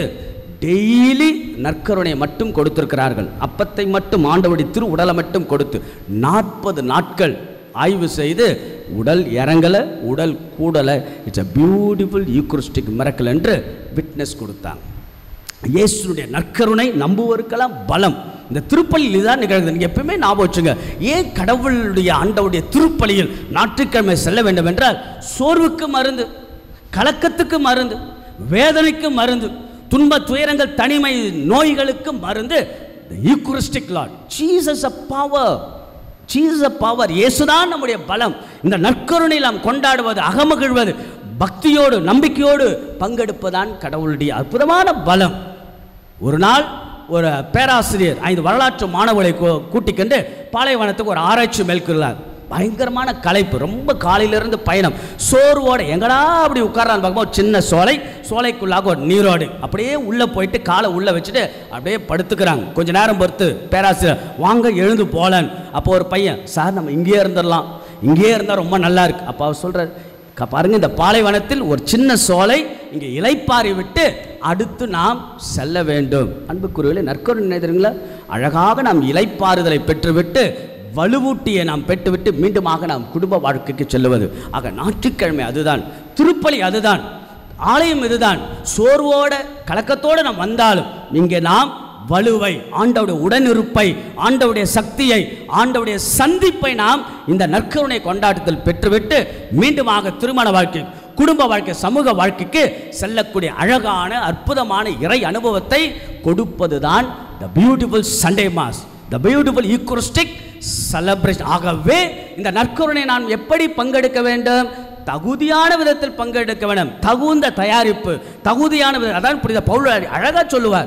டெய்லி நற்கருணை மட்டும் கொடுத்திருக்கிறார்கள் அப்பத்தை மட்டும் ஆண்டவருடைய திரு உடலை மட்டும் கொடுத்து நாற்பது நாட்கள் ஆய்வு செய்து உடல் இறங்கலை உடல் கூடலை it's a beautiful Eucharistic miracle என்று விட்னஸ் கொடுத்தாங்க இயேசுடைய நற்கருணை நம்புவோருக்கெல்லாம் பலம் இந்த திருப்பலியில் இதுதான் நிகழ்கிறது நீங்கள் எப்பவுமே ஞாபகம் வச்சுங்க ஏன் கடவுளுடைய ஆண்டவுடைய திருப்பலியில் ஞாயிற்றுக்கிழமை செல்ல வேண்டும் என்றால் சோர்வுக்கு மருந்து கலக்கத்துக்கு மருந்து வேதனைக்கு மருந்து துன்ப துயரங்கள் தனிமை நோய்களுக்கு மருந்து Eucharistic lord Jesus a power Jesus a power இயேசுதான் நம்முடைய பலம் இந்த நற்கருணை நாம் கொண்டாடுவது அகமகிழ்வது பக்தியோடு நம்பிக்கையோடு பங்கெடுப்பதான் கடவுளுடைய அற்புதமான பலம் ஒரு நாள் ஒரு பேராசிரியர் ஐந்து வரலாற்று மாணவர்களை கூ- கூட்டிக்கொண்டு பாலைவனத்துக்கு ஒரு ஆராய்ச்சி மேற்கொள்ளார் பயங்கரமான களைப்பு ரொம்ப காலையிலிருந்து பயணம் சோர்வோடு எங்கடா அப்படி உட்காரான்னு பார்க்கும்போது ஒரு சின்ன சோலை சோலைக்குள்ளாக ஒரு நீரோடு அப்படியே உள்ளே போயிட்டு காலை உள்ளே வச்சுட்டு அப்படியே படுத்துக்கிறாங்க கொஞ்ச நேரம் பொறுத்து பேராசிரியர் வாங்க எழுந்து போலன் அப்போ ஒரு பையன் சார் நம்ம இங்கேயே இருந்துடலாம் இங்கேயே இருந்தால் ரொம்ப நல்லா இருக்கு அப்போ அவர் சொல்கிறார் க- பாருங்க இந்த பாலைவனத்தில் ஒரு சின்ன சோலை இங்கே இலைப்பாரி விட்டு அடுத்து நாம் செல்ல வேண்டும் அன்புக்குரியவர்களே நற்கருணை நினைக்கிறீங்களா அழகாக நாம் இலைப்பாறுதலை பெற்றுவிட்டு வலுவூட்டியை நாம் பெற்றுவிட்டு மீண்டுமாக நாம் குடும்ப வாழ்க்கைக்கு செல்லுவது ஆக ஞாயிற்றுக்கிழமை அதுதான் திருப்பலி அதுதான் ஆலயம் இதுதான் சோர்வோட கலக்கத்தோடு நாம் வந்தாலும் இங்கே நாம் வலுவை ஆண்டவுடைய உடனிருப்பை ஆண்டவுடைய சக்தியை ஆண்டவுடைய சந்திப்பை நாம் இந்த நற்கருணை கொண்டாட்டத்தில் பெற்றுவிட்டு மீண்டுமாக திருமண வாழ்க்கை குடும்ப வாழ்க்கை சமூக வாழ்க்கைக்கு செல்லக்கூடிய அழகான அற்புதமான இறை அனுபவத்தை கொடுப்பதுதான் the beautiful Sunday mass the beautiful Eucharistic celebration ஆகவே இந்த நற்கருணை நான் எப்படி பங்கெடுக்க வேண்டும் தகுதியான விதத்தில் பங்கெடுக்க வேண்டும் தகுந்த தயாரிப்பு தகுதியான விதம் அதான் புரித பவுல் அழகா சொல்லுவார்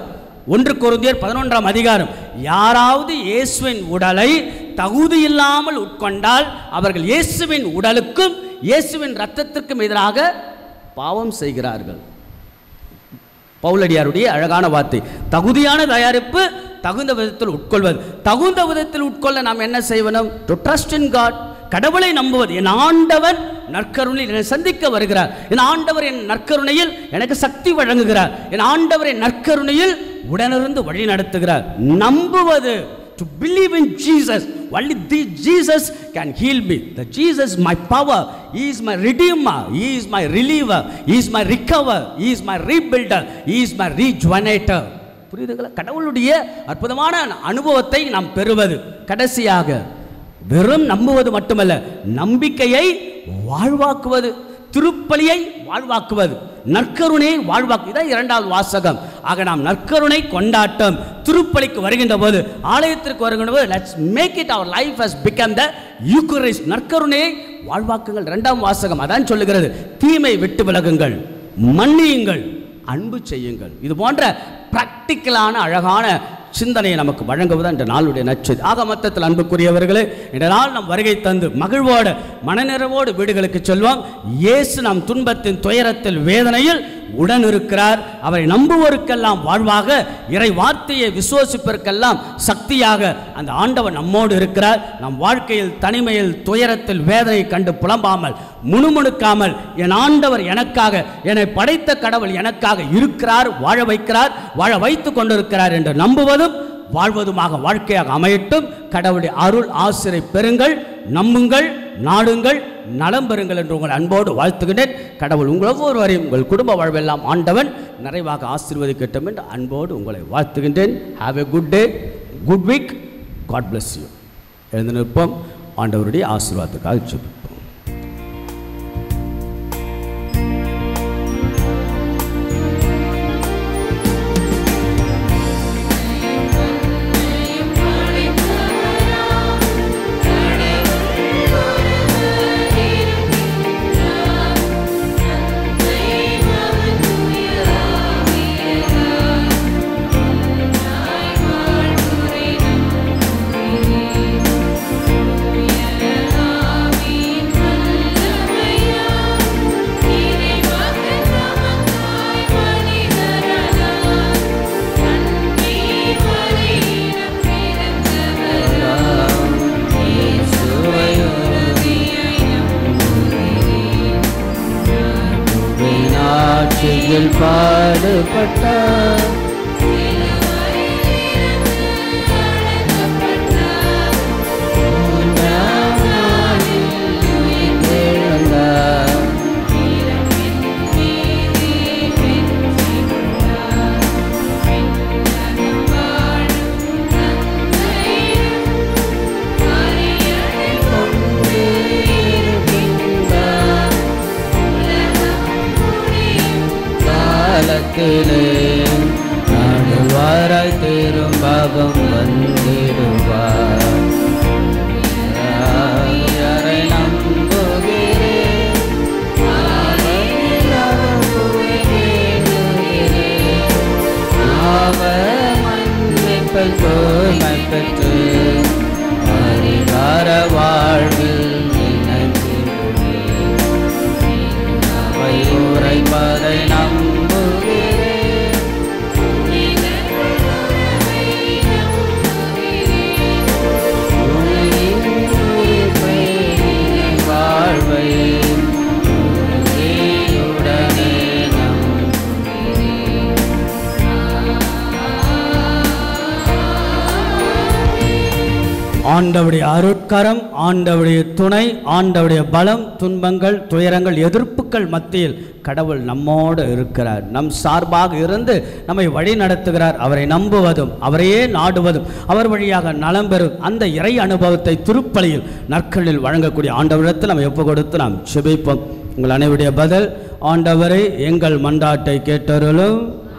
ஒன்று கொருந்தியர் பதினொன்றாம் அதிகாரம் யாராவது இயேசுவின் உடலை தகுதி இல்லாமல் உட்கொண்டால் அவர்கள் இயேசுவின் உடலுக்கும் இயேசுவின் இரத்தத்திற்கும் எதிராக பாவம் செய்கிறார்கள் பவுலடியாருடைய அழகான வார்த்தை தகுதியான தயாரிப்பு தகுந்த விதத்தில் உட்கொள்வது தகுந்த விதத்தில் உட்கொள்ள நாம் என்ன செய்வனும் டு ட்ரஸ்ட் இன் காட் கடவுளை நம்புவது என் ஆண்டவன் நற்கருணையில் என்னை சந்திக்க வருகிறார் என் ஆண்டவர் என் நற்கருணையில் எனக்கு சக்தி வழங்குகிறார் என் ஆண்டவர் என் நற்கருணையில் உடனிருந்து வழி நடத்துகிறார் நம்புவது to believe in Jesus. Only the Jesus can heal me. The Jesus, my power. He is my redeemer. He is my reliever. He is my recover. He is my rebuilder. He is my rejuvenator. புரியுதுங்களா கடவுளுடைய அற்புதமான அனுபவத்தை நாம் பெறுவது கடைசியாக வெறும் நம்புவது மட்டுமல்ல நம்பிக்கையை வாழ்வாக்குவது திருப்பலியை வாழ்வாக்குவது நற்கருணையை வாழ்வாக்கு இதான் இரண்டாவது வாசகம் ஆக நாம் நற்கருணை கொண்டாட்டம் திருப்பலிக்கு வருகின்ற போது ஆலயத்திற்கு வருகின்ற போது let's make it our life has become the Eucharist நற்கருணையை வாழ்வாக்குங்கள் இரண்டாம் வாசகம் அதான் சொல்லுகிறது தீமை விட்டு விலகுங்கள் மன்னியுங்கள் அன்பு செய்யுங்கள் இது போன்ற பிராக்டிக்கலான அழகான சிந்தனையை நமக்கு வழங்குவதுதான் இந்த நாளுடைய நச்சது ஆக மொத்தத்தில் அன்புக்குரியவர்களே இந்த நாள் நம் வருகை தந்து மகிழ்வோடு மனநிறைவோடு வீடுகளுக்கு செல்வோம் இயேசு நம் துன்பத்தின் துயரத்தில் வேதனையில் உடன் இருக்கிறார் அவரை நம்புவோருக்கெல்லாம் வாழ்வாக இறை வார்த்தையை விசுவாசிப்பதற்கெல்லாம் சக்தியாக அந்த ஆண்டவர் நம்மோடு இருக்கிறார் நம் வாழ்க்கையில் தனிமையில் துயரத்தில் வேதனை கண்டு புலம்பாமல் முணுமுணுக்காமல் என் ஆண்டவர் எனக்காக என்னை படைத்த கடவுள் எனக்காக இருக்கிறார் வாழ வைக்கிறார் வாழ வைத்து கொண்டிருக்கிறார் என்று நம்புவதும் வாழ்வதுமாக வாழ்க்கையாக அமையட்டும் கடவுளுடைய அருள் ஆசிரை பெறுங்கள் நம்புங்கள் நாடுங்கள் நலம் பெறுங்கள் என்று உங்கள் அன்போடு வாழ்த்துகின்றேன் கடவுள் உங்கள் ஒவ்வொருவரையும் உங்கள் குடும்ப வாழ்வெல்லாம் ஆண்டவன் நிறைவாக ஆசீர்வதிக்கட்டும் என்று அன்போடு உங்களை வாழ்த்துகின்றேன் have a good day good week God bless you எழுந்து நிற்போம் ஆண்டவருடைய ஆசீர்வாதத்துக்காக ஜெபிப்போம் ஆட்சியில் பாடுபட்டார் மூன்றாம் நாளில் உயிர்த்தெழுந்தார். கொண்டு இருக்கின்றார். காலத்திலே நடுவாராய் திரும்பவும் வந்திடுவார் யாரை நம்புகிறேன் அவரில் அவர் துணை வேண்டுகிறேன். அவர் மன்னிப்பை தூய்மை பெற்று அதிகார வாழ்வில் இணைந்திடுவேன் அவை உரைப்பதை நம்புகிறேன் உலகின் உயிர்ப்பை வாழ்வை உறுதியுடனே நம்புகிறேன் ஆண்டவுடைய அருட்கரம் ஆண்டவுடைய துணை ஆண்டவுடைய பலம் துன்பங்கள் துயரங்கள் எதிர்ப்புகள் மத்தியில் கடவுள் நம்மோடு இருக்கிறார் நம் சார்பாக இருந்து நம்மை வழி நடத்துகிறார் அவரை நம்புவதும் அவரையே நாடுவதும் அவர் வழியாக நலம் பெறும் அந்த இறை அனுபவத்தை திருப்பலியில் நற்களில் வழங்கக்கூடிய ஆண்டவரிடத்தில் நம்ம எப்போ கொடுத்து நாம் செபிப்போம் உங்கள் அனைவருடைய பதில் ஆண்டவரை எங்கள் மண்டாட்டை கேட்டருளும்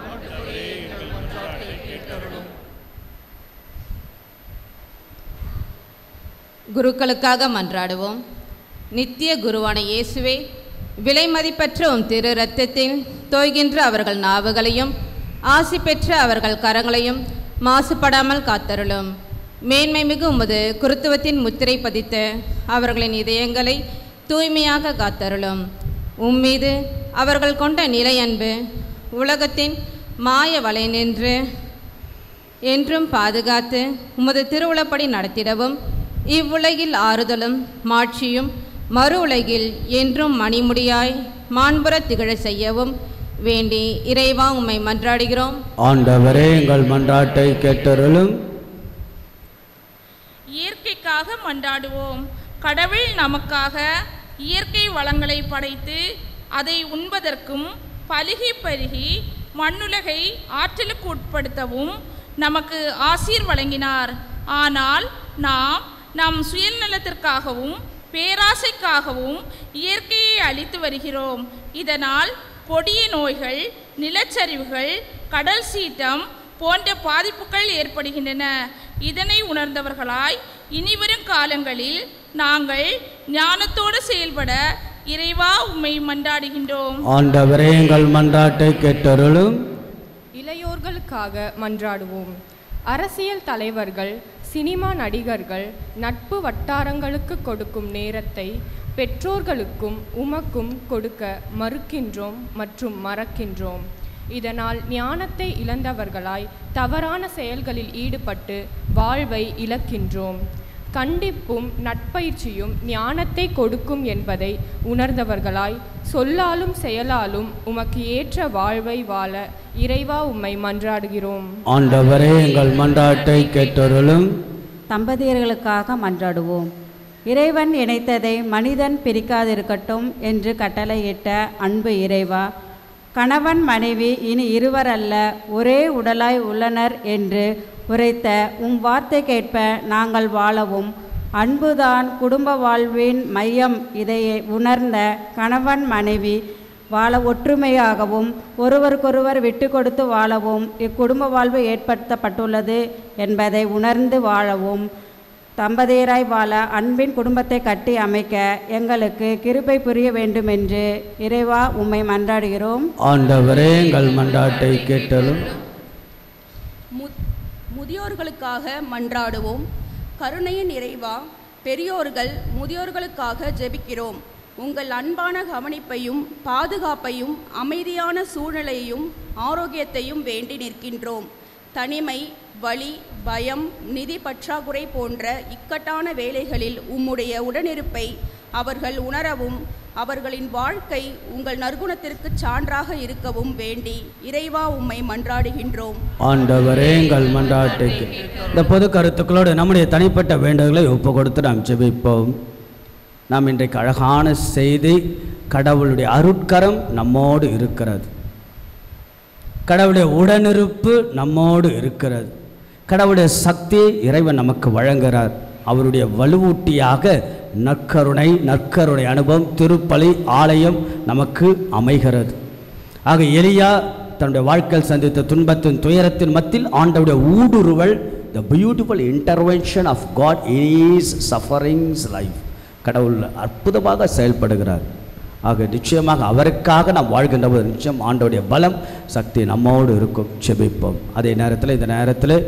குருக்களுக்காக மன்றாடுவோம் நித்திய குருவான இயேசுவே விலை மதிப்பற்ற உம் திரு ரத்தத்தில் தோய்கின்ற அவர்கள் நாவுகளையும் ஆசி பெற்ற அவர்கள் கரங்களையும் மாசுபடாமல் காத்தருளும் மேன்மை மிகு உமது குருத்துவத்தின் முத்திரை பதித்த அவர்களின் இதயங்களை தூய்மையாக காத்தருளும் உம்மீது அவர்கள் கொண்ட நிலை அன்பு உலகத்தின் மாய வலை நின்று என்றும் பாதுகாத்து உமது திருவுளப்படி நடத்திடவும் இவ்வுலகில் ஆறுதலும் மாட்சியும் மறு உலகில் என்றும் மணிமுடியாய் மாண்புற திகழச் செய்யவும் வேண்டி இறைவா உம்மை மன்றாடுகிறோம் ஆண்டவரே எங்கள் மன்றாட்டை கேட்டருளும் இயற்கைக்காக மன்றாடுவோம் கடவுள் நமக்காக இயற்கை வளங்களை படைத்து அதை உண்பதற்கும் பலுகி பருகி மண்ணுலகை ஆற்றலுக்கு உட்படுத்தவும் நமக்கு ஆசீர் வழங்கினார் ஆனால் நாம் நம் சுயநலத்திற்காகவும் பேராசைக்காகவும் இயற்கையை அழித்து வருகிறோம் இதனால் கொடிய நோய்கள் நிலச்சரிவுகள் கடல் சீற்றம் போன்ற பாதிப்புகள் ஏற்படுகின்றன இதனை உணர்ந்தவர்களாய் இனிவரும் காலங்களில் நாங்கள் ஞானத்தோடு செயல்பட இறைவா உம்மை மன்றாடுகின்றோம் ஆண்டவரே எங்கள் மன்றாட்டை கேட்டருளும் இளையோர்களுக்காக மன்றாடுவோம் அரசியல் தலைவர்கள் சினிமா நடிகர்கள் நட்பு வட்டாரங்களுக்கு கொடுக்கும் நேரத்தை பெற்றோர்களுக்கும் உமக்கும் கொடுக்க மறுக்கின்றோம் மற்றும் மறக்கின்றோம் இதனால் ஞானத்தை இழந்தவர்களாய் தவறான செயல்களில் ஈடுபட்டு வாழ்வை இழக்கின்றோம் கண்டிப்பும் நட்பயிற்சியும் ஞானத்தை கொடுக்கும் என்பதை உணர்ந்தவர்களாய் சொல்லாலும் செயலாலும் உமக்கு ஏற்ற வாழ்வை வாழ இறைவா உம்மை மன்றாடுகிறோம் ஆண்டவரே எங்கள் மன்றாட்டை கேட்டருளும் தம்பதியர்களுக்காக மன்றாடுவோம் இறைவன் இணைத்ததை மனிதன் பிரிக்காதிருக்கட்டும் என்று கட்டளையிட்ட அன்பு இறைவா கணவன் மனைவி இனி இருவர் அல்ல ஒரே உடலாய் உள்ளனர் என்று உரைத்த உம் வார்த்தை கேட்ப நாங்கள் வாழவும் அன்புதான் குடும்ப வாழ்வின் மையம் இதை உணர்ந்த கணவன் மனைவி வாழ ஒற்றுமையாகவும் ஒருவருக்கொருவர் விட்டு கொடுத்து வாழவும் இக்குடும்ப வாழ்வு ஏற்படுத்தப்பட்டுள்ளது என்பதை உணர்ந்து வாழவும் தம்பதியராய் வாழ அன்பின் குடும்பத்தை கட்டி அமைக்க எங்களுக்கு கிருபை புரிய வேண்டுமென்று இறைவா உம்மை மன்றாடுகிறோம் ஆண்டவரே எங்கள் மன்றாட்டை கேட்டருளும் மு- முதியோர்களுக்காக மன்றாடுவோம் கருணையின் இறைவா பெரியோர்கள் முதியோர்களுக்காக ஜெபிக்கிறோம் உங்கள் அன்பான கவனிப்பையும் பாதுகாப்பையும் அமைதியான சூழ்நிலையையும் ஆரோக்கியத்தையும் வேண்டி நிற்கின்றோம் தனிமை வலி பயம் நிதி பற்றாக்குறை போன்ற இக்கட்டான வேலைகளில் உம்முடைய உடனிருப்பை அவர்கள் உணரவும் அவர்களின் வாழ்க்கை உங்கள் நற்குணத்திற்கு சான்றாக இருக்கவும் வேண்டி இறைவா உம்மை மன்றாடுகின்றோம் ஆண்டவரே எங்கள் மன்றாட்டை கே- இந்த பொது கருத்துக்களோடு நம்முடைய தனிப்பட்ட வேண்டுதலை ஒப்பு கொடுத்து நாம் ஜெபிப்போம் நாம் இன்றைக்கு அழகான செய்தி கடவுளுடைய அருட்கரம் நம்மோடு இருக்கிறது கடவுளுடைய உடனிருப்பு நம்மோடு இருக்கிறது கடவுளுடைய சக்தி இறைவன் நமக்கு வழங்குகிறார் அவருடைய வலுவூட்டியாக நற்கருணை நற்கருணை அனுபவம் திருப்பலி ஆலயம் நமக்கு அமைகிறது ஆக எலியா தன்னுடைய வாழ்க்கையில் சந்தித்த துன்பத்தின் துயரத்தின் மத்தியில் ஆண்டவுடைய ஊடுருவல் the beautiful intervention of God is sufferings life கடவுள் அற்புதமாக செயல்படுகிறார் ஆக நிச்சயமாக அவருக்காக நாம் வாழ்கின்ற போது நிச்சயம் ஆண்டோடைய பலம் சக்தி நம்மோடு இருக்கும் செபிப்போம் அதே நேரத்தில் இந்த நேரத்தில்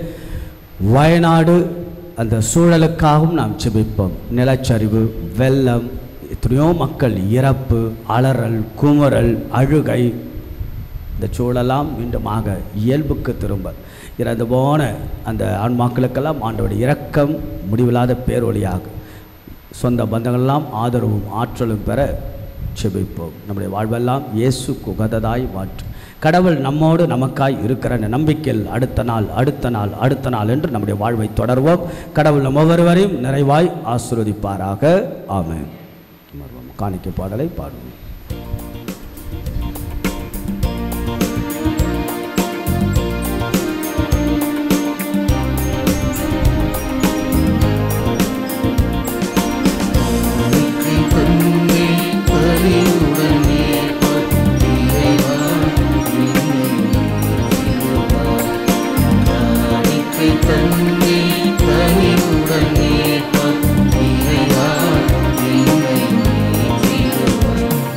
வயநாடு அந்த சூழலுக்காகவும் நாம் செபிப்போம் நிலச்சரிவு வெள்ளம் எத்தனையோ மக்கள் இறப்பு அலறல் குமுறல் அழுகை இந்த சூழலாம் மீண்டுமாக இயல்புக்கு திரும்ப இறந்து போன அந்த ஆன்மாக்களுக்கெல்லாம் ஆண்டோடைய இரக்கம் முடிவில்லாத பேரொழியாக சொந்த பந்தங்களெல்லாம் ஆதரவும் ஆற்றலும் பெற செபிப்போம் நம்முடைய வாழ்வெல்லாம் இயேசு உகந்ததாய் மாற்று கடவுள் நம்மோடு நமக்காய் இருக்கிற அந்த நம்பிக்கையில் அடுத்த நாள் அடுத்த நாள் அடுத்த நாள் என்று நம்முடைய வாழ்வை தொடர்வோம் கடவுள் நம் ஒவ்வொருவரையும் நிறைவாய் ஆசீர்வதிப்பாராக ஆமென் அமர்வோம். காணிக்கை பாடலை பாடுவோம் தன்னை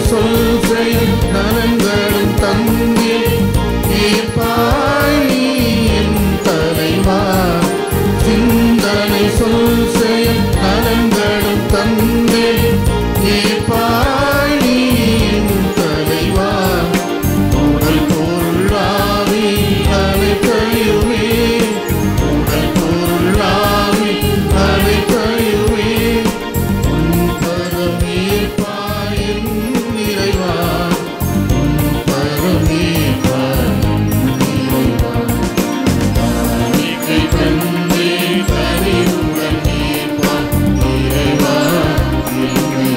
சொல் செயல் நலன்களும் தந்தே ஏற்பாய் நீ என் தலைவா சிந்தனை சொல் செயல் நலன்களும் தந்தே ஏற்பாய் நீ என் தலைவா உடல் பொருளாவி அனைத்தையுமே உடல் பொருளாவி அனைத்தையுமே உன் பரமேற்பாய் என் நிறைவா உன் பரமேற்பாய் என் நிறைவா காணிக்கை தந்தே கனிவுடன் ஏற்பாய் இறைவா என்னை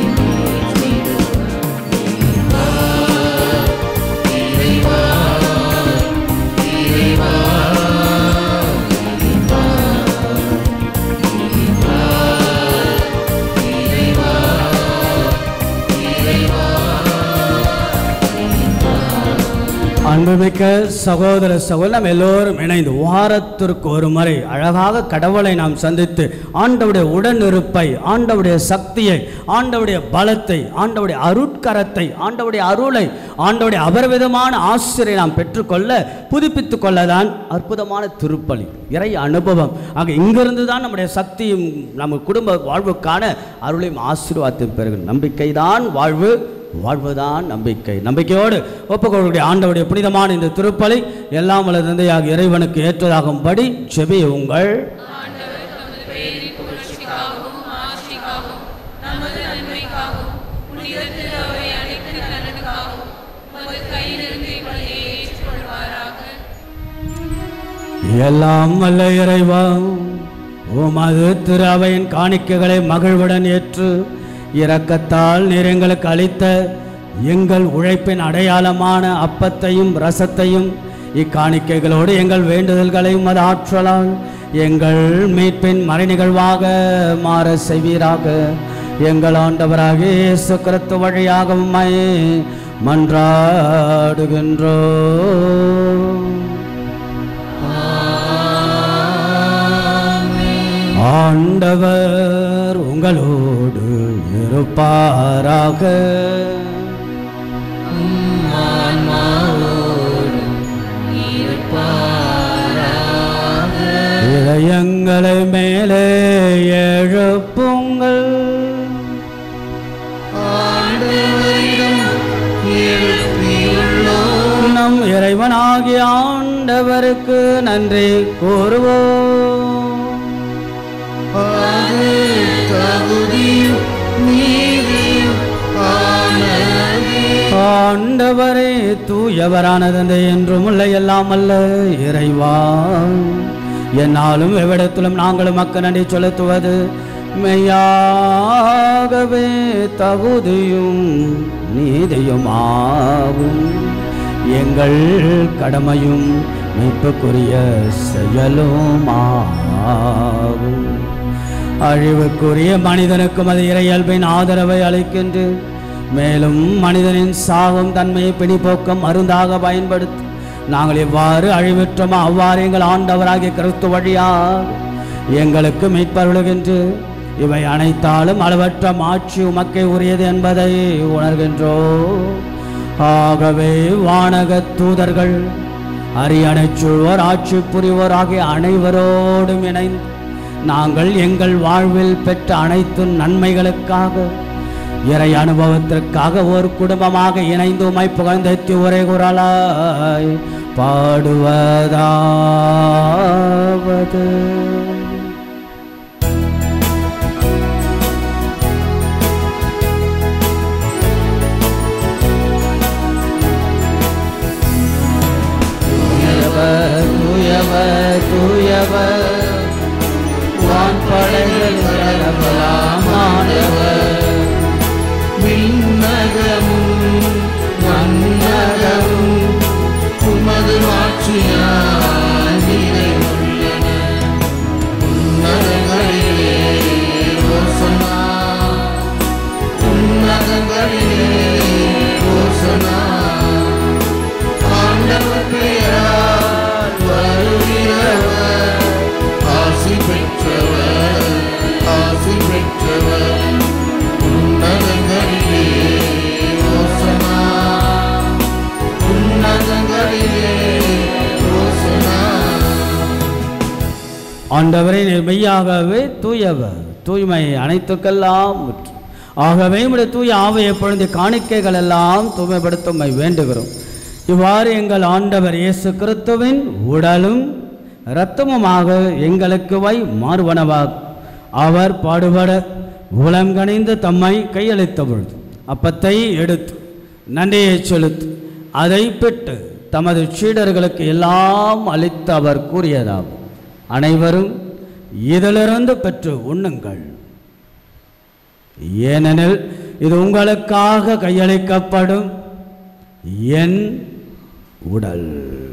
இறைவா இறைவா அன்புமிக்க சகோதர சகோதரர் நாம் எல்லோரும் இணைந்து வாரத்திற்கு ஒரு முறை அழகாக கடவுளை நாம் சந்தித்து ஆண்டவுடைய உடனிருப்பை ஆண்டவுடைய சக்தியை ஆண்டவுடைய பலத்தை ஆண்டவுடைய அருட்கரத்தை ஆண்டவுடைய அருளை ஆண்டவுடைய அபரிவிதமான ஆசிரியை நாம் பெற்றுக்கொள்ள புதுப்பித்துக் கொள்ளதான் அற்புதமான திருப்பலி இறை அனுபவம் ஆக இங்கிருந்து தான் நம்முடைய சக்தியும் நம்ம குடும்ப வாழ்வுக்கான அருளையும் ஆசீர்வாதத்தையும் பெறுகிற நம்பிக்கைதான் வாழ்வு வாழ்வுதான் நம்பிக்கை நம்பிக்கையோடு ஒப்புக்கொள்ளக்கூடிய ஆண்டவருடைய புனிதமான இந்த திருப்பலி எல்லாம் வல்ல தந்தையாக இறைவனுக்கு ஏற்றதாகும்படி செபியுங்கள் எல்லாம் வல்ல இறைவா உமது திரு அவையின் காணிக்கைகளை மகிழ்வுடன் ஏற்று இரக்கத்தால் நீர் எங்களுக்கு அளித்த எங்கள் உழைப்பின் அடையாளமான அப்பத்தையும் ரசத்தையும் இக்காணிக்கைகளோடு எங்கள் வேண்டுதல்களையும் அது ஆற்றலால் எங்கள் மீட்பின் மறைநிகழ்வாக மாற செய்வீராக எங்கள் ஆண்டவராக இயேசு கிறிஸ்து வழியாக உம்மை மன்றாடுகின்றோ ஆண்டவர் உங்களோடு இருப்பாராக இதயங்களை மேலே எழுப்புங்கள் நம் இறைவனாகிய ஆண்டவருக்கு நன்றி கூறுவோம் தகுதியும் நீதியும் ஆனதே ஆண்டவரே தூயவரான தந்தை என்றும் உள்ள எல்லாம் அல்ல இறைவா என்னாலும் எவ்விடத்திலும் நாங்களும் மக்கள் நன்றி செலுத்துவது மெய்யாகவே தகுதியும் நீதியுமாகும் எங்கள் கடமையும் மீட்புக்குரிய செயலுமாகும் அழிவுக்குரிய மனிதனுக்கும் அது இறையல்பின் ஆதரவை அளிக்கின்று மேலும் மனிதனின் சாகும் தன்மையை பிணிப்போக்கம் மருந்தாக பயன்படுத்தி நாங்கள் எவ்வாறு அழிவுற்றோமோ அவ்வாறு எங்கள் ஆண்டவராகிய கிறிஸ்து வழியாக எங்களுக்கு மீட்பருளுகின்று இவை அனைத்தாலும் அளவற்ற மாட்சி உமக்கே உரியது என்பதை உணர்கின்றோ ஆகவே வானக தூதர்கள் அரியணைச் சூழ்வோர் ஆட்சி புரிவோர் ஆகிய அனைவரோடும் இணைந்து நாங்கள் எங்கள் வாழ்வில் பெற்ற அனைத்து நன்மைகளுக்காக இறை அனுபவத்திற்காக ஒரு குடும்பமாக இணைந்து உமை புகழ்ந்தெத்தி ஒரே குரலாய் பாடுவதாவது தூயவர் தூயவர் தூயவர் வான்படைகள் வரலாம் ஆண்டவர் விண்ணகமும் மன்னகமும் உமது மாட்சியால் நிறைந்துள்ளன ஆண்டவரை நீர் மெய்யாகவே தூயவர் தூய்மை அனைத்துக்கெல்லாம் முற்று ஆகவே உடைய தூய ஆவை எப்பொழுது காணிக்கைகள் எல்லாம் தூய்மைப்படுத்த உம்மை வேண்டுகிறோம் இவ்வாறு எங்கள் ஆண்டவர் இயேசு கிறிஸ்துவின் உடலும் இரத்தமுமாக எங்களுக்கு வை மாறுவனவாகும் அவர் பாடுபட உளம் கணிந்து தம்மை கையளித்த பொழுது அப்பத்தை எடுத்து நன்றியை செலுத்து அதை பெற்று தமது சீடர்களுக்கு எல்லாம் அளித்து அவர் கூறியதாகும் அனைவரும் இதிலிருந்து பெற்று உண்ணுங்கள் ஏனெனில் இது உங்களுக்காக கையளிக்கப்படும் என் உடல்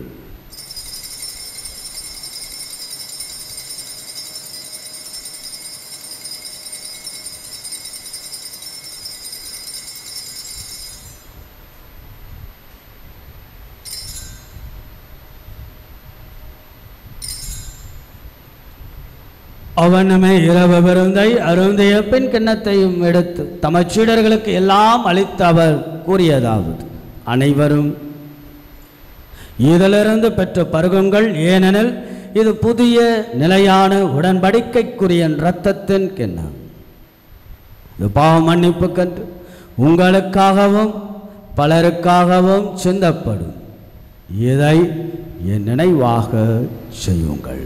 அவனமே இரவு விருந்தை அருந்திய பின் கிண்ணத்தையும் எடுத்து தமது சீடர்களுக்கு எல்லாம் அளித்து அவர் கூறியதாவது அனைவரும் இதிலிருந்து பெற்ற பருகுங்கள் ஏனெனில் இது புதிய நிலையான உடன்படிக்கைக்குரிய இரத்தத்தின் கிண்ணம் இது பாவ மன்னிப்புக்கன்று உங்களுக்காகவும் பலருக்காகவும் சிந்தப்படும் இதை என் நினைவாக செய்யுங்கள்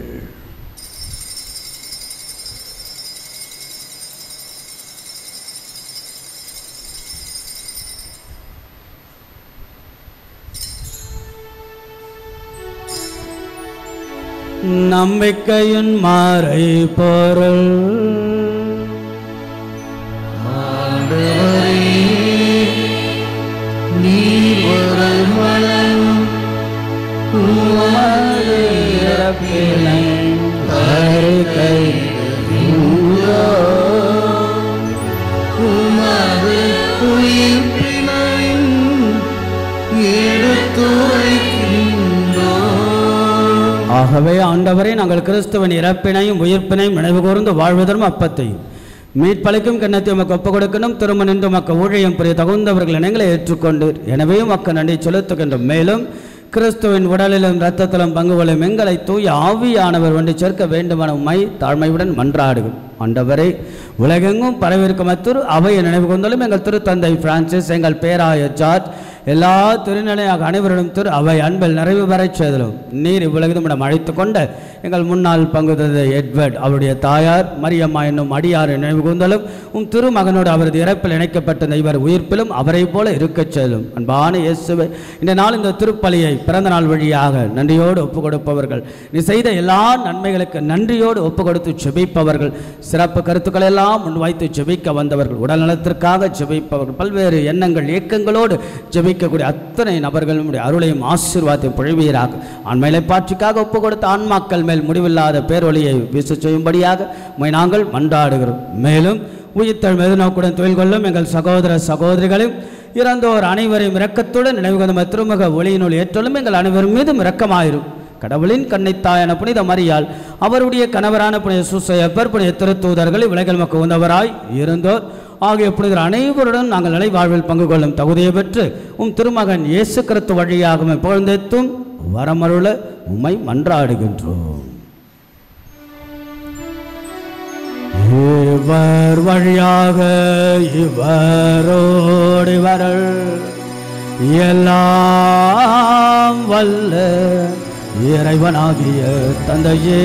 நம்பிக்கையின் மாறை பொருள் நீர் ஒரு மலம் உமது இறப்பினை அறிக்கை உமது உயிர்ப்பினையும் எடுத்துரைக்கின்றோம் ஆகவே ஆண்டவரே நாங்கள் கிறிஸ்துவின் இறப்பினையும் உயிர்ப்பினையும் நினைவு கூர்ந்து வாழ்வதரும் அப்பத்தையும் மீட்பளிக்கும் கிண்ணத்தை உமக்கு ஒப்புக் கொடுக்கணும் திரும்ப நின்று உமக்கு ஊழியம் புரிய தகுந்தவர்கள் இனங்களை ஏற்றுக்கொண்டு எனவே உமக்கு நன்றி செலுத்துகின்றோம் மேலும் கிறிஸ்துவின் உடலிலும் இரத்தத்திலும் பங்கு கொள்ளும் எங்களை தூய ஆவியானவர் ஒன்று சேர்க்க வேண்டுமென உம்மை தாழ்மையுடன் மன்றாடுகிறோம் ஆண்டவரே உலகெங்கும் பரவிருக்கும் அத்திரு அவையை நினைவு கொண்டாலும் எங்கள் திருத்தந்தை பிரான்சிஸ் எங்கள் பேராய ஜார்ஜ் எல்லா திருநிலையாக அனைவரிடம் திரு அவை அன்பில் நிறைவு பெறச் செய்தலும் நீர் இவ்வுலகிலும் இடம் அழைத்து கொண்ட எங்கள் முன்னாள் பங்கு தந்தை எட்வர்ட் அவருடைய தாயார் மரியம்மா என்னும் அடியாரை நினைவு கூர்ந்தாலும் உம் திருமகனோடு அவரது இறப்பில் இணைக்கப்பட்ட இவர் உயிர்ப்பிலும் அவரைப் போல இருக்கச் செய்தலும் அன்பான இயேசுவை இந்த நாள் இந்த திருப்பலியை பிறந்த நாள் வழியாக நன்றியோடு ஒப்புக் கொடுப்பவர்கள் நீ செய்த எல்லா நன்மைகளுக்கு நன்றியோடு ஒப்புக் கொடுத்து செபிப்பவர்கள் சிறப்பு கருத்துக்கள் எல்லாம் முன்வைத்து ஜெபிக்க வந்தவர்கள் உடல் நலத்திற்காக ஜெபிப்பவர்கள் பல்வேறு எண்ணங்கள் இயக்கங்களோடு ஜெபிக்கக்கூடிய அத்தனை நபர்களும் உடைய அருளையும் ஆசீர்வாதத்தையும் பொழிவீராக ஆண்மையிலை பாட்சிக்காக ஒப்பு கொடுத்த ஆன்மாக்கள் மேல் முடிவில்லாத பேரொழியை வீச செய்யும்படியாக உம்மை நாங்கள் மன்றாடுகிறோம் மேலும் உயிர்த்தல் மெதுநோக்குடன் தொழில் கொள்ளும் எங்கள் சகோதர சகோதரிகளையும் இறந்தோர் அனைவரையும் இரக்கத்துடன் நினைவுகந்த திருமுக ஒளியினுள் ஏற்றலும் எங்கள் அனைவரும் மீதும் இரக்கமாயிரும் கடவுளின் கண்ணைத்தாயான புனித மரியாள் அவருடைய கணவரான புனித சுசையப்பர் புனித திருத்தூதர்கள் விலகல் மக்கு உந்தவராய் இருந்தோர் ஆகிய புனிதர் அனைவருடன் நாங்கள் நிலை வாழ்வில் பங்கு கொள்ளும் தகுதியை பெற்று உம் திருமகன் இயேசு கிறிஸ்து வழியாக புகழ்ந்தெத்தும் வரமருள உம்மை மன்றாடுகின்றோம் இவர் வழியாக இவரோடு இவர்கள் எல்லாம் வல்ல இறைவனாகிய தந்தையே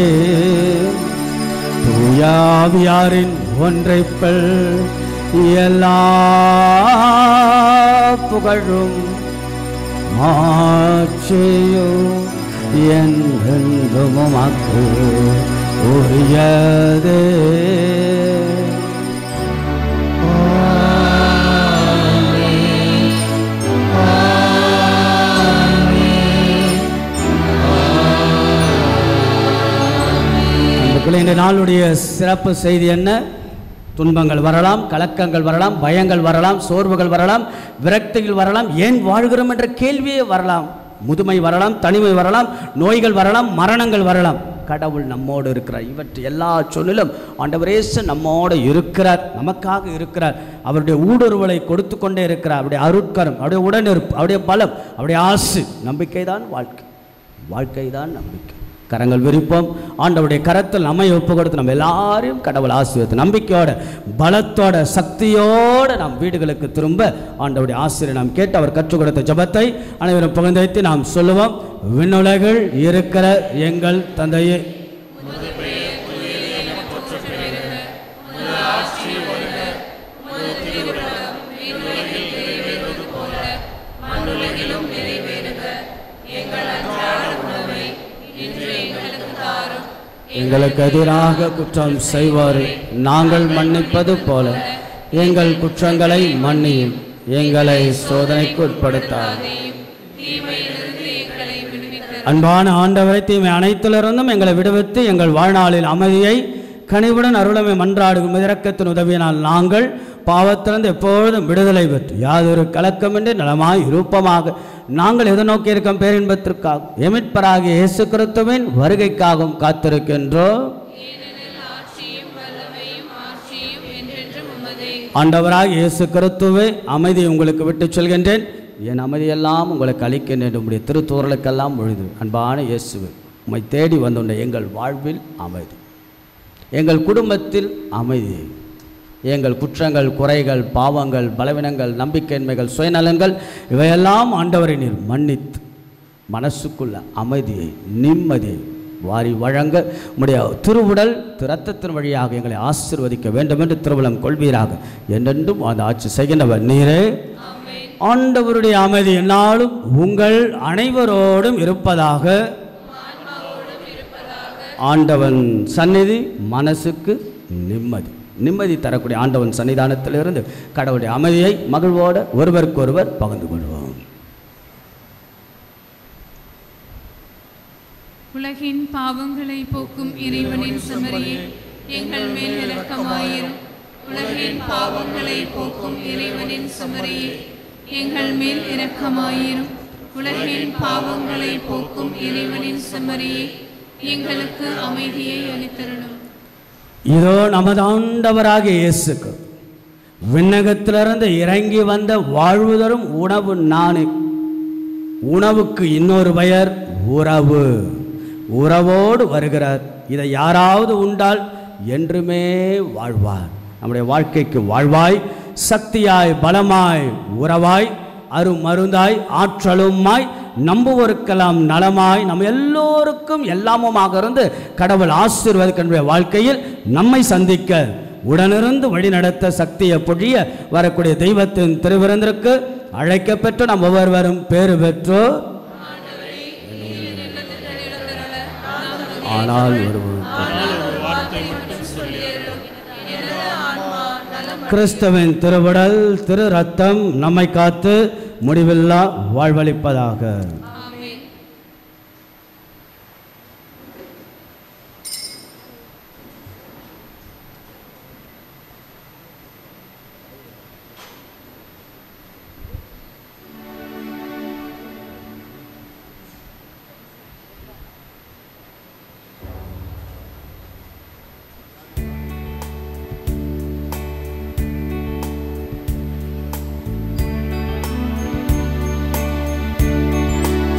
தூயாவியாரின் ஒன்றைப்பல் எல்லா புகழும் மாட்சியும் என்றென்றும் உமக்கு உரியதே அன்புக்குள்ளே இந்த நாளுடைய சிறப்பு செய்தி என்ன துன்பங்கள் வரலாம் கலக்கங்கள் வரலாம் பயங்கள் வரலாம் சோர்வுகள் வரலாம் விரக்திகள் வரலாம் ஏன் வாழ்கிறோம் என்ற கேள்வியே வரலாம் முதுமை வரலாம் தனிமை வரலாம் நோய்கள் வரலாம் மரணங்கள் வரலாம் கடவுள் நம்மோடு இருக்கிறார் இவற்றை எல்லா சொல்லிலும் ஆண்டவரேசு நம்மோடு இருக்கிறார் நமக்காக இருக்கிறார் அவருடைய ஊடுருவலை கொடுத்து கொண்டே இருக்கிறார் அவருடைய அருட்கரம் அவருடைய உடனிருப்பு அவருடைய பலம் அவருடைய ஆசு நம்பிக்கை தான் வாழ்க்கை வாழ்க்கை தான் நம்பிக்கை கரங்கள் விரிப்போம் ஆண்டவருடைய கரத்தில் நம்மை ஒப்பு கொடுத்து நம்ம எல்லாரையும் கடவுள் ஆசீர்வத்து நம்பிக்கையோட பலத்தோட சக்தியோட நாம் வீடுகளுக்கு திரும்ப ஆண்டவருடைய ஆசிரியர் நாம் கேட்டு அவர் கற்றுக் கொடுத்த ஜெபத்தை அனைவரும் புகழ்ந்து நாம் சொல்லுவோம் விண்ணுலகில் இருக்கிற எங்கள் தந்தையே எங்களுக்கு எதிராக குற்றம் செய்வார் நாங்கள் மன்னிப்பது போல எங்கள் குற்றங்களை மன்னியும் எங்களை சோதனைக்கு உட்படுத்தார் அன்பான ஆண்டவரை தீமை அனைத்திலிருந்தும் எங்களை விடுவித்து எங்கள் வாழ்நாளில் அமைதியை கனிவுடன் அருளமை மன்றாடும் இரக்கத்தின் உதவியினால் நாங்கள் பாவத்திலிருந்து எப்பொழுதும் விடுதலை பெற்று யாதொரு கலக்கமின்றி நலமாய் இருப்பமாக நாங்கள் எதிர்நோக்கி இருக்கும் பேரின்பத்திற்காக எமிட்பராகிய இயேசு கிறிஸ்துவின் வருகைக்காகவும் காத்திருக்கின்றோம் ஆண்டவராக இயேசு கிறிஸ்துவே அமைதி உங்களுக்கு விட்டு சொல்கின்றேன் என் அமைதியெல்லாம் உங்களுக்கு அளிக்கின்றேன் உங்களுடைய திருத்தூரலுக்கெல்லாம் பொழுது அன்பான இயேசுவே உம்மை தேடி வந்துள்ள எங்கள் வாழ்வில் அமைதி எங்கள் குடும்பத்தில் அமைதி எங்கள் குற்றங்கள் குறைகள் பாவங்கள் பலவீனங்கள் நம்பிக்கையின்மைகள் சுயநலன்கள் இவையெல்லாம் ஆண்டவரை நீர் மன்னித்து மனசுக்குள்ள அமைதியை நிம்மதியை வாரி வழங்க உம்முடைய திருவுடல் இரத்தத்தின் வழியாக எங்களை ஆசிர்வதிக்க வேண்டும் என்று திருவுளம் கொள்வீராக என்றென்றும் அந்த ஆட்சி செய்கின்றவர் நீரே ஆண்டவருடைய அமைதி என்னாலும் உங்கள் அனைவரோடும் இருப்பதாக ஆண்டவன் சந்நிதி மனசுக்கு நிம்மதி நிம்மதி தரக்கூடிய ஆண்டவன் சன்னிதானத்திலிருந்து கடவுளுடைய அமைதியை மகிழ்வோடு ஒருவருக்கொருவர் பகிர்ந்து கொள்வோம் உலகின் பாவங்களை போக்கும் இறைவனின் செம்மறியே எங்கள் மேல் இரக்கமாயிரும் உலகின் பாவங்களை போக்கும் இறைவனின் செம்மறியே எங்கள் மேல் இரக்கமாயிரும் உலகின் பாவங்களை போக்கும் இறைவனின் செம்மறியே எங்களுக்கு அமைதியை அளித்தருளும் இதோ நமது ஆண்டவராகிய இயேசுக்கு விண்ணகத்திலிருந்து இறங்கி வந்த வாழ்வு தரும் உணவு நானே உணவுக்கு இன்னொரு பெயர் உறவு உறவோடு வருகிறார் இதை யாராவது உண்டால் என்றுமே வாழ்வார் நம்முடைய வாழ்க்கைக்கு வாழ்வாய் சக்தியாய் பலமாய் உறவாய் அருமருந்தாய் ஆற்றலுமாய் நம்புவோருக்கெல்லாம் நலமாய் நம்ம எல்லோருக்கும் எல்லாமுமாக இருந்து கடவுள் ஆசீர்வதிக்கின்ற வாழ்க்கையில் நம்மை சந்திக்க உடனிருந்து வழிநடத்த சக்தியை பொழிய வரக்கூடிய தெய்வத்தின் திருவிருந்திற்கு அழைக்கப்பெற்று நாம் ஒவ்வொருவரும் பேறு பெற்றோ ஆனால் ஒரு கிறிஸ்தவின் திருவிடல் திரு ரத்தம் நம்மை காத்து முடிவில்லா வாழ்வளிப்பதாக ஆ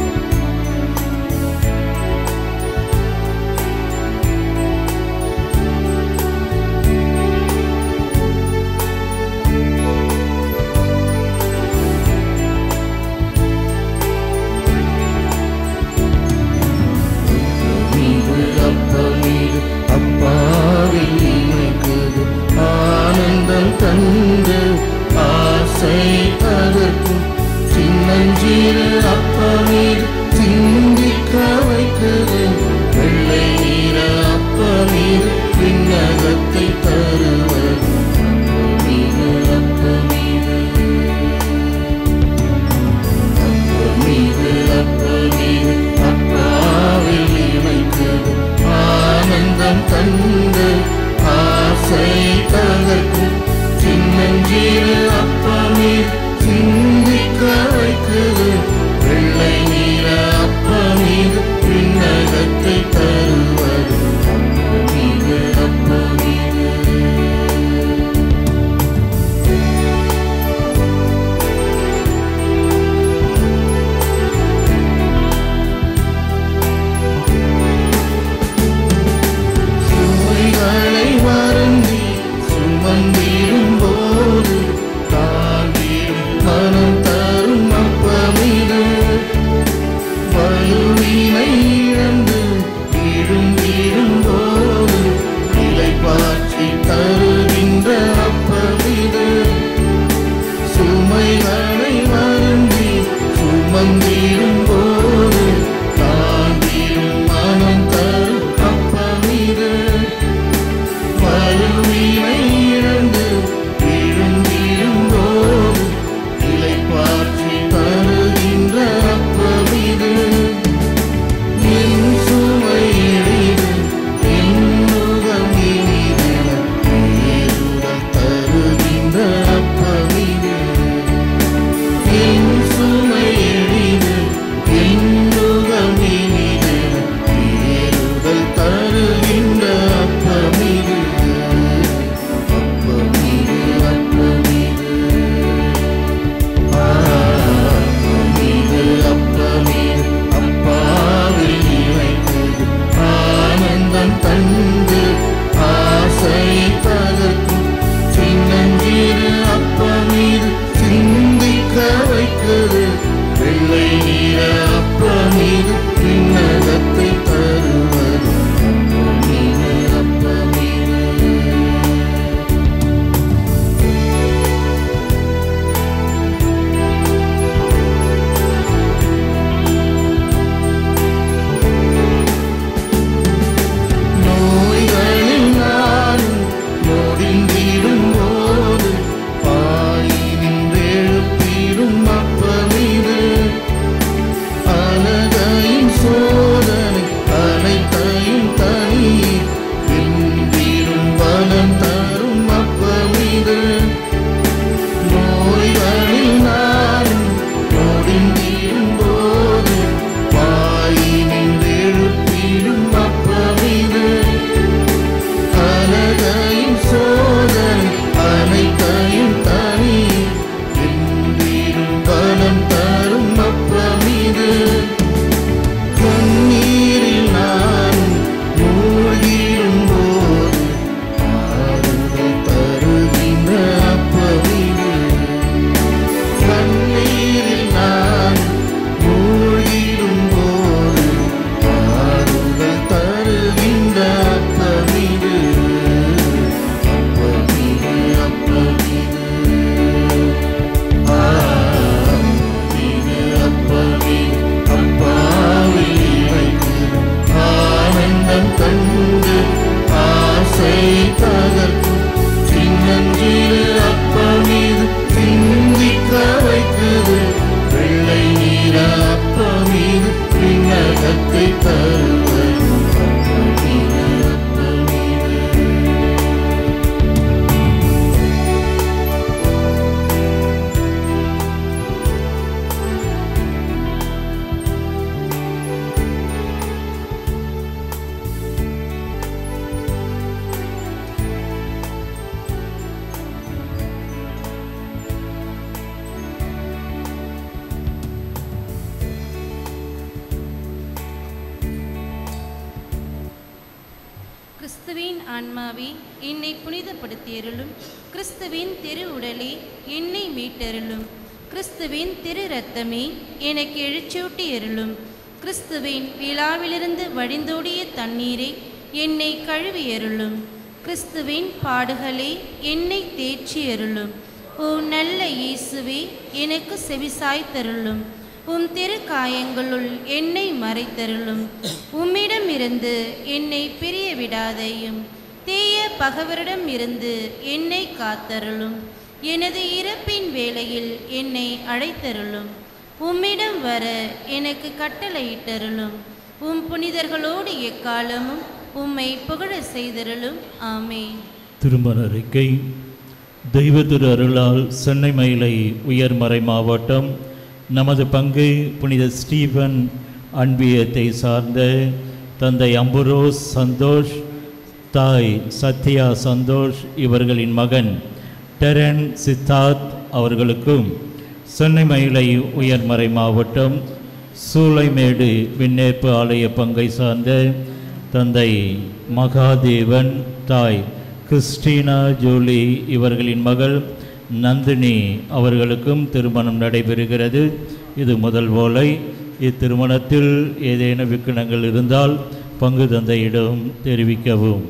ஆன்மாவே என்னை புனிதப்படுத்தியருளும் கிறிஸ்துவின் திரு உடலே என்னை மீட்டருளும் கிறிஸ்துவின் திரு ரத்தமே எனக்கு எழுச்சூட்டி அருளும் கிறிஸ்துவின் விழாவிலிருந்து வழிந்தோடிய தண்ணீரை என்னை கழுவியருளும் கிறிஸ்துவின் பாடுகளே என்னை தேய்ச்சி அருளும் ஓ நல்ல இயேசுவே எனக்கு செவிசாய்த்தருளும் உம் திரு காயங்களுள் என்னை மறைத்தருளும் உம்மிடமிருந்து என்னை பிரிய விடாதையும் தீய பகவரிடம் இருந்து என்னை காத்தருளும் எனது இறப்பின் வேளையில் என்னை அழைத்தருளும் உம்மிடம் வர எனக்கு கட்டளையிட்டருளும் உம் புனிதர்களோடு எக்காலமும் உம்மை புகழ செய்தருளும் ஆமென் திருமண அறிக்கை தெய்வ திரு அருளால் சென்னை மயிலை உயர்மறை மாவட்டம் நமது பங்கு புனித ஸ்டீபன் அன்பியத்தை சார்ந்த தந்தை அம்புரோஸ் சந்தோஷ் தாய் சத்யா சந்தோஷ் இவர்களின் மகன் டெரன் சித்தார்த் அவர்களுக்கும் சென்னை மயிலை உயர்மறை மாவட்டம் சூளைமேடு விண்ணேற்பு ஆலய பங்கை சார்ந்த தந்தை மகாதேவன் தாய் கிறிஸ்டினா ஜூலி இவர்களின் மகள் நந்தினி அவர்களுக்கும் திருமணம் நடைபெறுகிறது இது முதல் ஓலை இத்திருமணத்தில் ஏதேனும் விக்கணங்கள் இருந்தால் பங்கு தந்தையிடம் தெரிவிக்கவும்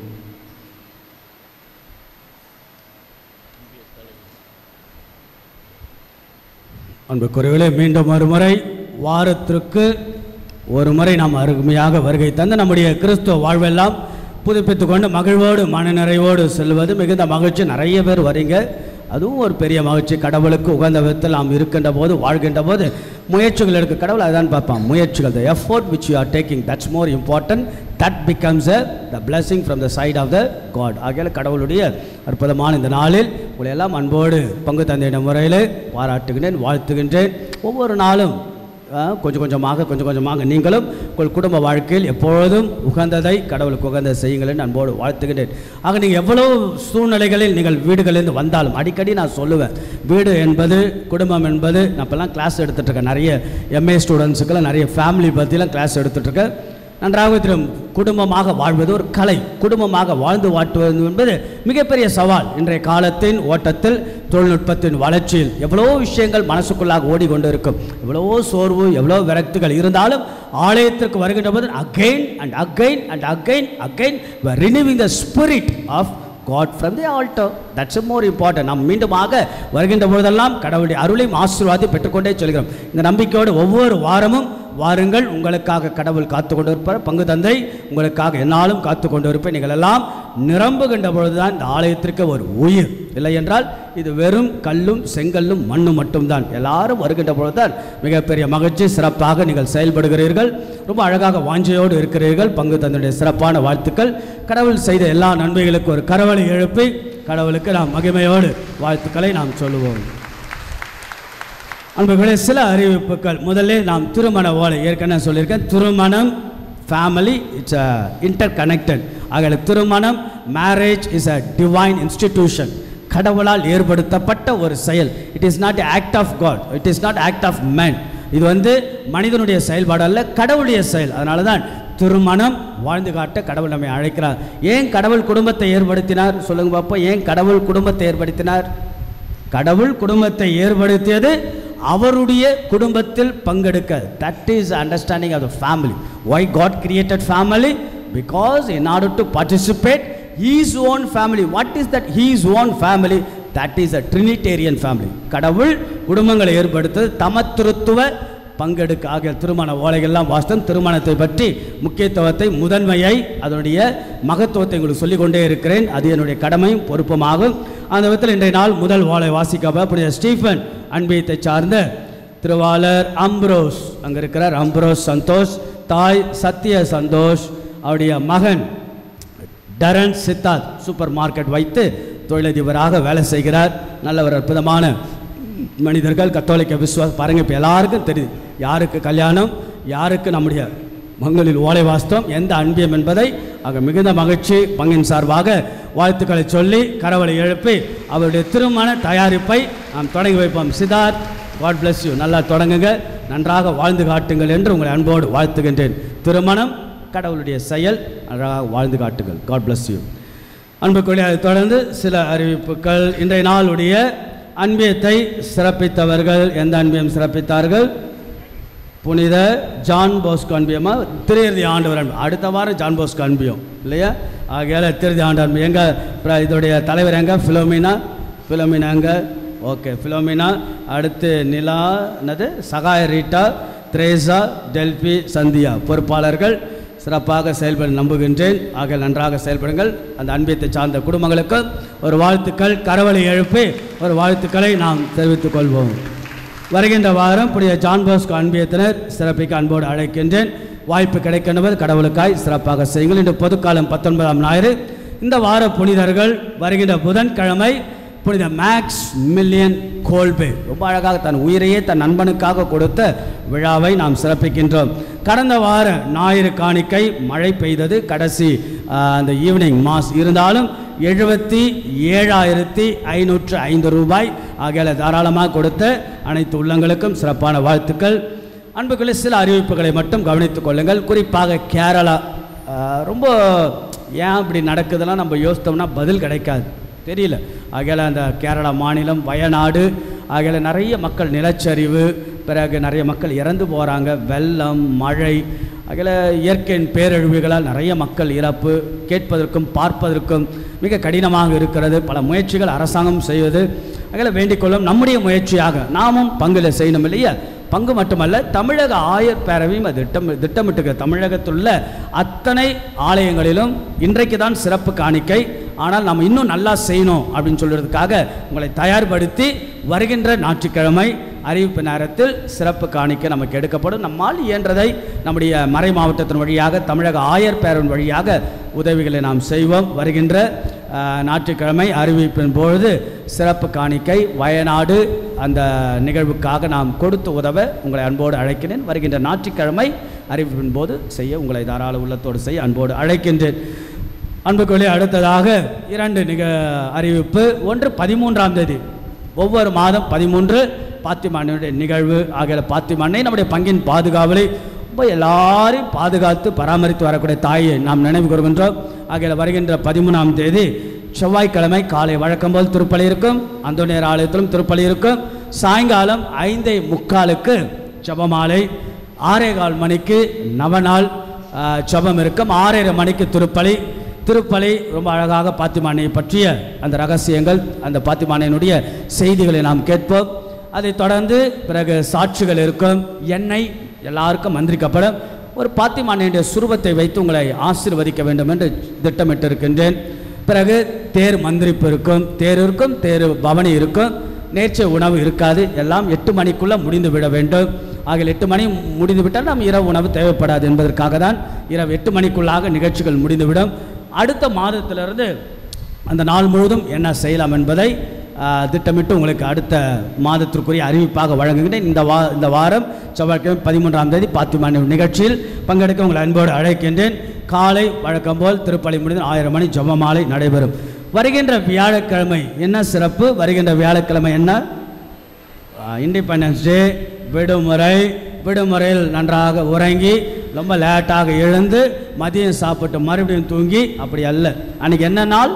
அன்புக்குரியவர்களே மீண்டும் ஒரு முறை வாரத்திற்கு ஒரு முறை நாம் அருமையாக வருகை தந்து நம்முடைய கிறிஸ்துவ வாழ்வெல்லாம் புதுப்பித்து கொண்டு மகிழ்வோடு மனநிறைவோடு செல்வது மிகுந்த மகிழ்ச்சி நிறைய பேர் வரீங்க அதுவும் ஒரு பெரிய மகிழ்ச்சி கடவுளுக்கு உகந்த விதத்தில் நாம் இருக்கின்ற போது வாழ்கின்ற போது முயற்சிகள் எடுக்க கடவுள் அதுதான் பார்ப்பான் முயற்சிகள் the effort which you are taking that's more important that becomes a the blessing from the side of the God ஆகையால் கடவுளுடைய அற்புதமான இந்த நாளில் உங்களை எல்லாம் அன்போடு பங்கு தந்தையின முறையில் பாராட்டுகின்றேன் வாழ்த்துகின்றேன் ஒவ்வொரு நாளும் ஆ, கொஞ்சம் கொஞ்சமாக கொஞ்சம் கொஞ்சமாக நீங்களும் உங்கள் குடும்ப வாழ்க்கையில் எப்பொழுதும் உகந்ததை கடவுளுக்கு உகந்த செய்யுங்கள் என்று அன்போடு வாழ்த்துகின்றேன் ஆக நீங்கள் எவ்வளோ சூழ்நிலைகளில் நீங்கள் வீடுகளிலிருந்து வந்தாலும் அடிக்கடி நான் சொல்லுவேன் வீடு என்பது குடும்பம் என்பது நான் இப்போல்லாம் கிளாஸ் எடுத்துகிட்ருக்கேன் நிறைய எம்ஏ ஸ்டூடெண்ட்ஸுக்கெல்லாம் நிறைய ஃபேமிலி பற்றிலாம் கிளாஸ் எடுத்துகிட்ருக்கேன் நன்றாக தெரியும் குடும்பமாக வாழ்வது ஒரு கலை குடும்பமாக வாழ்ந்து வாட்டுவது என்பது மிகப்பெரிய சவால் இன்றைய காலத்தின் ஓட்டத்தில் தொழில்நுட்பத்தின் வளர்ச்சியில் எவ்வளோ விஷயங்கள் மனசுக்குள்ளாக ஓடிக்கொண்டு இருக்கும் எவ்வளவோ சோர்வு எவ்வளோ விரக்திகள் இருந்தாலும் ஆலயத்திற்கு வருகின்ற போது again and again and again again renewing the spirit of God from the altar that's more important நாம் மீண்டுமாக வருகின்ற பொழுதெல்லாம் கடவுளுடைய அருளையும் ஆசீர்வாதம் பெற்றுக்கொண்டே சொல்கிறோம் இந்த நம்பிக்கையோடு ஒவ்வொரு வாரமும் வாருங்கள் உங்களுக்காக கடவுள் காத்து கொண்டு இருப்பார் பங்கு தந்தை உங்களுக்காக என்னாலும் காத்து கொண்டு இருப்பேன் நீங்கள் எல்லாம் நிரம்புகின்ற பொழுதுதான் இந்த ஆலயத்திற்கு ஒரு உயிர் இல்லை என்றால் இது வெறும் கல்லும் செங்கல்லும் மண்ணும் மட்டும்தான் எல்லாரும் வருகின்ற பொழுதுதான் மிகப்பெரிய மகிழ்ச்சி சிறப்பாக நீங்கள் செயல்படுகிறீர்கள் ரொம்ப அழகாக வாஞ்சையோடு இருக்கிறீர்கள் பங்கு தந்தையுடைய சிறப்பான வாழ்த்துக்கள் கடவுள் செய்த எல்லா நன்மைகளுக்கும் ஒரு கரவலை எழுப்பி கடவுளுக்கு நாம் மகிமையோடு வாழ்த்துக்களை நாம் சொல்லுவோம் அன்பர்களே சில அறிவிப்புகள் முதல்ல நாம் திருமண ஓலை ஏற்கனவே சொல்லியிருக்கேன் திருமணம் family it's a interconnected ஆக திருமணம் marriage is a divine institution கடவுளால் ஏற்படுத்தப்பட்ட ஒரு செயல் it is not act of God it is not act of man இது வந்து மனிதனுடைய செயல்பாடு அல்ல கடவுளுடைய செயல் அதனால தான் திருமணம் வாழ்ந்து காட்ட கடவுள் நம்மை அழைக்கிறார் ஏன் கடவுள் குடும்பத்தை ஏற்படுத்தினார் சொல்லுங்க பார்ப்போம் ஏன் கடவுள் குடும்பத்தை ஏற்படுத்தினார் கடவுள் குடும்பத்தை ஏற்படுத்தியது அவருடைய குடும்பத்தில் பங்கெடுக்க that is understanding of the family why God created family because in order to participate his own family what is that his own family that is a Trinitarian family கடவுள் குடும்பங்களை ஏற்படுத்தது தமத்திருத்துவ பங்கெடுக்க ஆகிய திருமண ஓலைகள்லாம் வாஸ்தம் திருமணத்தை பற்றி முக்கியத்துவத்தை முதன்மையை அதனுடைய மகத்துவத்தை உங்களுக்கு சொல்லிக் கொண்டே இருக்கிறேன் அது என்னுடைய கடமையும் பொறுப்புமாகும் அந்த விதத்தில் இன்றைய நாள் முதல் ஓலை வாசிக்க புனித ஸ்டீஃபன் அன்பியத்தை சார்ந்த திருவாளர் அம்ப்ரோஸ் அங்கே இருக்கிறார் அம்ப்ரோஸ் சந்தோஷ் தாய் சத்ய சந்தோஷ் அவருடைய மகன் டரன் சித்தார்த் சூப்பர் மார்க்கெட் வைத்து தொழிலதிபராக வேலை செய்கிறார் நல்ல ஒரு அற்புதமான மனிதர்கள் கத்தோலிக்க விசுவாசம் பாருங்க இப்போ எல்லாருக்கும் தெரியுது யாருக்கு கல்யாணம் யாருக்கு நம்முடைய மங்களில் ஓலை வாஸ்தவம் எந்த அன்பியம் என்பதை ஆக மிகுந்த மகிழ்ச்சி பங்கின் சார்பாக வாழ்த்துக்களை சொல்லி கரவலை எழுப்பி அவருடைய திருமண தயாரிப்பை நாம் தொடங்கி வைப்போம் சித்தார்த் காட் bless யூ நல்லா தொடங்குங்க நன்றாக வாழ்ந்து காட்டுங்கள் என்று உங்களை அன்போடு வாழ்த்துகின்றேன் திருமணம் கடவுளுடைய செயல் நன்றாக வாழ்ந்து காட்டுங்கள் காட் bless யூ அன்புக்குரிய அதை தொடர்ந்து சில அறிவிப்புகள் இன்றைய நாளுடைய அன்பியத்தை சிறப்பித்தவர்கள் எந்த அன்பியம் சிறப்பித்தார்கள் புனித ஜான் போஸ்கோ அன்பியமா திருயிறுதி ஆண்டவர் அன்பு அடுத்த வாரம் ஜான் போஸ்கோ அன்பியம் இல்லையா ஆகையால் திருதி ஆண்டு அன்பு எங்க அப்புறம் இதோடைய தலைவர் எங்க ஃபிலோமினா ஃபிலோமினா எங்க ஓகே ஃபிலோமினா அடுத்து நிலா என்னது Sahaya Rita Theresa Delphy Sandhya பொறுப்பாளர்கள் சிறப்பாக செயல்பட நம்புகின்றேன் ஆக நன்றாக செயல்படுங்கள் அந்த அன்பியத்தை சார்ந்த குடும்பங்களுக்கு ஒரு வாழ்த்துக்கள் கரவலை எழுப்பி ஒரு வாழ்த்துக்களை நாம் தெரிவித்துக் கொள்வோம் வருகின்ற வாரம் புனித ஜான் போஸ்கோ அன்பியத்தினர் சிறப்பிக்க அன்போடு அழைக்கின்றேன் வாய்ப்பு கிடைக்கின்றவர் கடவுளுக்காய் சிறப்பாக செய்யுங்கள் இன்று பொதுக்காலம் பத்தொன்பதாம் ஞாயிறு இந்த வார புனிதர்கள் வருகின்ற புதன்கிழமை புனித மேக்ஸ் மில்லியன் கோல்பே ரொம்ப அழகாக தன் உயிரையே தன் நண்பனுக்காக கொடுத்த விழாவை நாம் சிறப்பிக்கின்றோம் கடந்த வார ஞாயிறு காணிக்கை மழை பெய்தது கடைசி ஆ, அந்த ஈவினிங் மாஸ் இருந்தாலும் எழுபத்தி ஏழாயிரத்தி ஐநூற்று ஐந்து ரூபாய் ஆகிய தாராளமாக கொடுத்த அனைத்து உள்ளங்களுக்கும் சிறப்பான வாழ்த்துக்கள் அன்புக்குள்ளே சில அறிவிப்புகளை மட்டும் கவனித்துக் கொள்ளுங்கள் குறிப்பாக கேரளா ஆ, ரொம்ப ஏன் இப்படி நடக்குதுலாம் நம்ம யோசித்தோம்னா பதில் கிடைக்காது தெரியல ஆகையால் அந்த கேரளா மாநிலம் வயநாடு ஆகையால நிறைய மக்கள் நிலச்சரிவு பிறகு நிறைய மக்கள் இறந்து போகிறாங்க வெள்ளம் மழை ஆகையால இயற்கையின் பேரழிவுகளால் நிறைய மக்கள் இறப்பு கேட்பதற்கும் பார்ப்பதற்கும் மிக கடினமாக இருக்கிறது பல முயற்சிகள் அரசாங்கம் செய்வது ஆகையால வேண்டிக் கொள்ளும் நம்முடைய முயற்சியாக நாமும் பங்குல செய்யணும் இல்லையா பங்கு மட்டுமல்ல தமிழக ஆயர் பேரவையும் அது திட்டம் திட்டமிட்டு தமிழகத்தில் உள்ள அத்தனை ஆலயங்களிலும் இன்றைக்கு தான் சிறப்பு காணிக்கை ஆனால் நம்ம இன்னும் நல்லா செய்யணும் அப்படின்னு சொல்றதுக்காக உங்களை தயார்படுத்தி வருகின்ற ஞாயிற்றுக்கிழமை அறிவிப்பு நேரத்தில் சிறப்பு காணிக்கை நமக்கு எடுக்கப்படும் நம்மால் இயன்றதை நம்முடைய மறை மாவட்டத்தின் வழியாக தமிழக ஆயர் பேரவன் வழியாக உதவிகளை நாம் செய்வோம் வருகின்ற அஹ், ஞாயிற்றுக்கிழமை அறிவிப்பின் பொழுது சிறப்பு காணிக்கை வயநாடு அந்த நிகழ்வுக்காக நாம் கொடுத்து உதவ உங்களை அன்போடு அழைக்கிறேன் வருகின்ற ஞாயிற்றுக்கிழமை அறிவிப்பின் போது செய்ய உங்களை தாராள உள்ளத்தோடு செய்ய அன்போடு அழைக்கின்றேன் அன்புக்குள்ளே அடுத்ததாக இரண்டு நிக அறிவிப்பு ஒன்று பதிமூன்றாம் தேதி ஒவ்வொரு மாதம் பதிமூன்று பாத்திமானுடைய நிகழ்வு ஆகிய பாத்திமானை நம்முடைய பங்கின் பாதுகாவலை ரொம்ப எல்லாரையும் பாதுகாத்து பராமரித்து வரக்கூடிய தாயை நாம் நினைவு கூறுகின்றோம் ஆகிய வருகின்ற பதிமூணாம் தேதி செவ்வாய்க்கிழமை காலை வழக்கம் போல் திருப்பலி இருக்கும் அந்தோனியர் ஆலயத்திலும் திருப்பலி இருக்கும் சாயங்காலம் ஐந்தை முக்காலுக்கு ஜபமாலை ஆறே கால் மணிக்கு நவநாள் ஆ, ஜெபம் இருக்கும் ஆறரை மணிக்கு திருப்பலி திருப்பலி ரொம்ப அழகாக பாத்திமானையை பற்றிய அந்த ரகசியங்கள் அந்த பாத்திமானையினுடைய செய்திகளை நாம் கேட்போம் அதைத் தொடர்ந்து பிறகு சாட்சிகள் இருக்கும் எண்ணெய் எல்லாருக்கும் மந்திரிக்கப்படும் ஒரு பாத்திமானையுடைய சுரூபத்தை வைத்து உங்களை ஆசீர்வதிக்க வேண்டும் என்று திட்டமிட்டிருக்கின்றேன் பிறகு தேர் மந்திரிப்பு இருக்கும் தேர் இருக்கும் தேர் பவனி இருக்கும் நேர்ச்சை உணவு இருக்காது எல்லாம் எட்டு மணிக்குள்ளே முடிந்து விட வேண்டும் ஆகிய எட்டு மணி முடிந்து விட்டால் நாம் இரவு உணவு தேவைப்படாது என்பதற்காக தான் இரவு எட்டு மணிக்குள்ளாக நிகழ்ச்சிகள் முடிந்துவிடும் அடுத்த மாதத்திலிருந்து அந்த நாள் முழுவதும் என்ன செய்யலாம் என்பதை ஆ, திட்டமிட்டு உங்களுக்கு அடுத்த மாதத்திற்குரிய அறிவிப்பாக வழங்குகின்றேன் இந்த வா இந்த வாரம் செவ்வாய்க்கிழமை பதிமூன்றாம் தேதி பாத்திமானி நிகழ்ச்சியில் பங்கெடுக்க உங்களை அன்போடு அழைக்கின்றேன் காலை வழக்கம் போல் திருப்பலி முடிந்து ஆயிரம் மணி ஜெபமாலை நடைபெறும் வருகின்ற வியாழக்கிழமை என்ன சிறப்பு வருகின்ற வியாழக்கிழமை என்ன இண்டிபெண்டன்ஸ் டே விடுமுறை விடுமுறையில் நன்றாக உறங்கி ரொம்ப லேட்டாக எழுந்து மதியம் சாப்பிட்டு மறுபடியும் தூங்கி அப்படி அல்ல அன்னைக்கு என்ன நாள்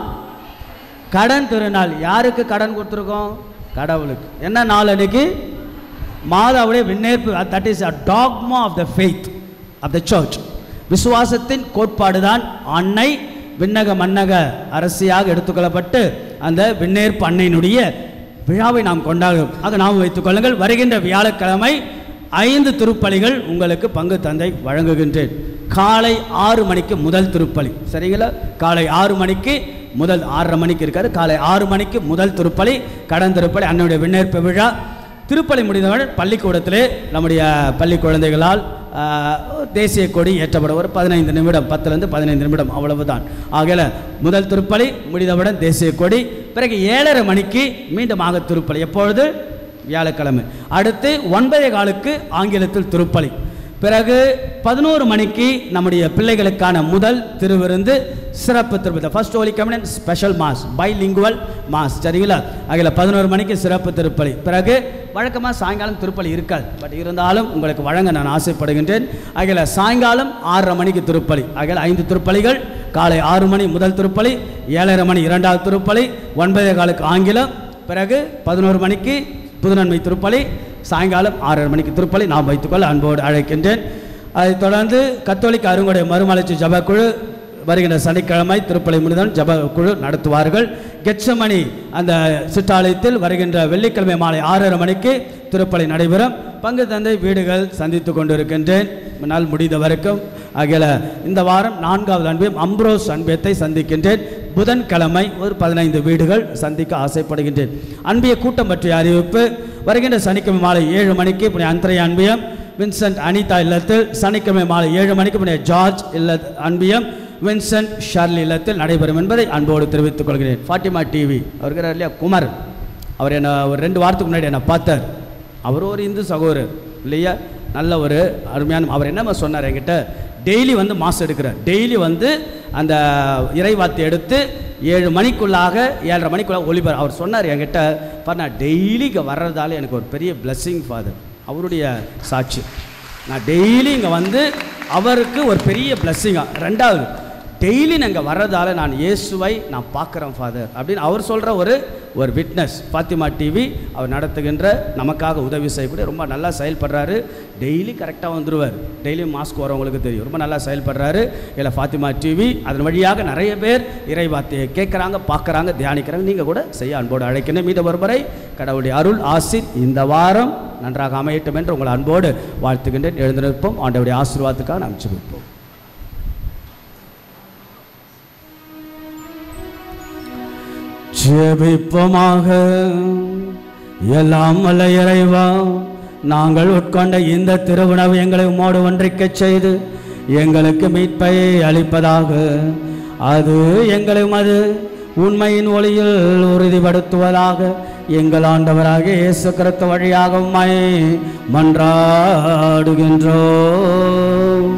கடன் திருநாள் யாருக்கு கடன் கொடுத்துருக்கோம் கடவுளுக்கு என்ன நாள் அன்னைக்கு மாதாவுடைய விண்ணேற்பு that is a dogma of the faith of the church விசுவாசத்தின் கோட்பாடு தான் அன்னை விண்ணக மன்னக அரசியாக எடுத்துக்கொள்ளப்பட்டு அந்த விண்ணேற்பு அன்னையினுடைய விழாவை நாம் கொண்டாடுவோம் ஆக நாம் வைத்துக் கொள்ளுங்கள் வருகின்ற வியாழக்கிழமை ஐந்து திருப்பலிகள் உங்களுக்கு பங்கு தந்தை வழங்குகின்றேன் காலை ஆறு மணிக்கு முதல் திருப்பலி சரிங்களா காலை ஆறு மணிக்கு முதல் ஆறரை மணிக்கு இருக்காது காலை ஆறு மணிக்கு முதல் திருப்பலி கடன் திருப்பலி அன்னையுடைய விண்ணேற்பு விழா திருப்பலி முடிந்தவுடன் பள்ளிக்கூடத்திலே நம்முடைய பள்ளி குழந்தைகளால் ஆஹ், தேசிய கொடி ஏற்றப்படும் ஒரு பதினைந்து நிமிடம் பத்துலேருந்து பதினைந்து நிமிடம் அவ்வளவுதான் ஆகல முதல் திருப்பலி முடிந்தவுடன் தேசிய கொடி பிறகு ஏழரை மணிக்கு மீண்டுமாக திருப்பலி எப்பொழுது வியாழக்கிழமை அடுத்து ஒன்பதே காலுக்கு ஆங்கிலத்தில் திருப்பலி பிறகு பதினோரு மணிக்கு நம்முடைய பிள்ளைகளுக்கான முதல் திருவிருந்து சிறப்பு திருப்பதி first holy communion special mass bilingual mass சரிங்களா அதில் பதினோரு மணிக்கு சிறப்பு திருப்பலி பிறகு வழக்கமாக சாயங்காலம் திருப்பலி இருக்காது பட் இருந்தாலும் உங்களுக்கு வழங்க நான் ஆசைப்படுகின்றேன் அதில் சாயங்காலம் ஆறரை மணிக்கு திருப்பலி அதில் ஐந்து திருப்பலிகள் காலை ஆறு மணி முதல் திருப்பலி ஏழரை மணி இரண்டாவது திருப்பலி ஒன்பதே காலுக்கு ஆங்கிலம் பிறகு பதினோரு மணிக்கு புதுநன்மை திருப்பலி சாயங்காலம் ஆறரை மணிக்கு திருப்பலி நாம் வைத்துக்கொள்ள அன்போடு அழைக்கின்றேன் அதைத் தொடர்ந்து கத்தோலிக்க அருங்குடைய மறுமலர்ச்சி ஜபக்குழு வருகின்ற சனிக்கிழமை திருப்பலி முனிதன் ஜப குழு நடத்துவார்கள் கெச்சமணி அந்த சிற்றாலயத்தில் வருகின்ற வெள்ளிக்கிழமை மாலை ஆறரை மணிக்கு திருப்பலி நடைபெறும் பங்கு தந்தை வீடுகள் சந்தித்து கொண்டிருக்கின்றேன் நாள் முடிந்த வரைக்கும் ஆகிய இந்த வாரம் நான்காவது அன்பியம் அம்ப்ரோஸ் அன்பியத்தை சந்திக்கின்றேன் புதன்கிழமை ஒரு பதினைந்து வீடுகள் சந்திக்க ஆசைப்படுகின்றேன் அன்பிய கூட்டம் பற்றிய அறிவிப்பு வருகின்ற சனிக்கிழமை மாலை ஏழு மணிக்கு புனித அந்தரைய அன்பியம் வின்சென்ட் அனிதா இல்லத்தில் சனிக்கிழமை மாலை ஏழு மணிக்கு புனித ஜார்ஜ் இல்ல அன்பியம் வின்சென்ட் ஷார்லி இல்லத்தில் நடைபெறும் என்பதை அன்போடு தெரிவித்துக் கொள்கிறேன் ஃபாட்டிமா டிவி அவர் இல்லையா குமார் அவர் என்ன ஒரு ரெண்டு வாரத்துக்கு முன்னாடி என்னை பார்த்தார் அவர் ஒரு இந்து சகோதரர் இல்லையா நல்ல ஒரு அருமையான அவர் என்னம்மா சொன்னார் என்கிட்ட டெய்லி வந்து மாசு எடுக்கிறார் டெய்லி வந்து அந்த இறைவாத்தை எடுத்து ஏழு மணிக்குள்ளாக ஏழரை மணிக்குள்ளாக ஒளிபர் அவர் சொன்னார் என்கிட்ட பாரு நான் டெய்லி இங்கே வர்றதால எனக்கு ஒரு பெரிய blessing ஃபாதர் அவருடைய சாட்சி நான் டெய்லி இங்கே வந்து அவருக்கு ஒரு பெரிய பிளஸ்ஸிங்காக ரெண்டாவது டெய்லி நாங்கள் வர்றதால நான் இயேசுவை நான் பார்க்குறேன் ஃபாதர் அப்படின்னு அவர் சொல்கிற ஒரு ஒரு விட்னஸ் ஃபாத்திமா டிவி அவர் நடத்துகின்ற நமக்காக உதவி செய்யக்கூடிய ரொம்ப நல்லா செயல்படுறாரு டெய்லி கரெக்டாக வந்துடுவார் டெய்லி மாஸ்க் வரவங்களுக்கு தெரியும் ரொம்ப நல்லா செயல்படுறாரு இல்லை ஃபாத்திமா டிவி அதன் வழியாக நிறைய பேர் இறைவார்த்தையை கேட்குறாங்க பார்க்குறாங்க தியானிக்கிறாங்க நீங்கள் கூட செய்ய அன்போடு அழைக்கணும் மீத ஒருமுறை கடவுளுடைய அருள் ஆசிர் இந்த வாரம் நன்றாக அமையட்டும் என்று உங்கள் அன்போடு வாழ்த்துகின்றேன் எழுந்திருப்போம் ஆண்டவருடைய ஆசீர்வாதத்துக்காக நாம் ஜெபிப்போம் ஜெபிப்போமாக எல்லாம் வல்ல இறைவா நாங்கள் உட்கொண்ட இந்த திருவுணவு எங்களை உம்மோடு ஒன்றிக்கச் செய்து எங்களுக்கு மீட்பை அளிப்பதாக அது எங்களை அது உண்மையின் ஒளியில் உறுதிப்படுத்துவதாக எங்கள் ஆண்டவராக இயேசு கிறிஸ்து வழியாக உம்மை மன்றாடுகின்றோம்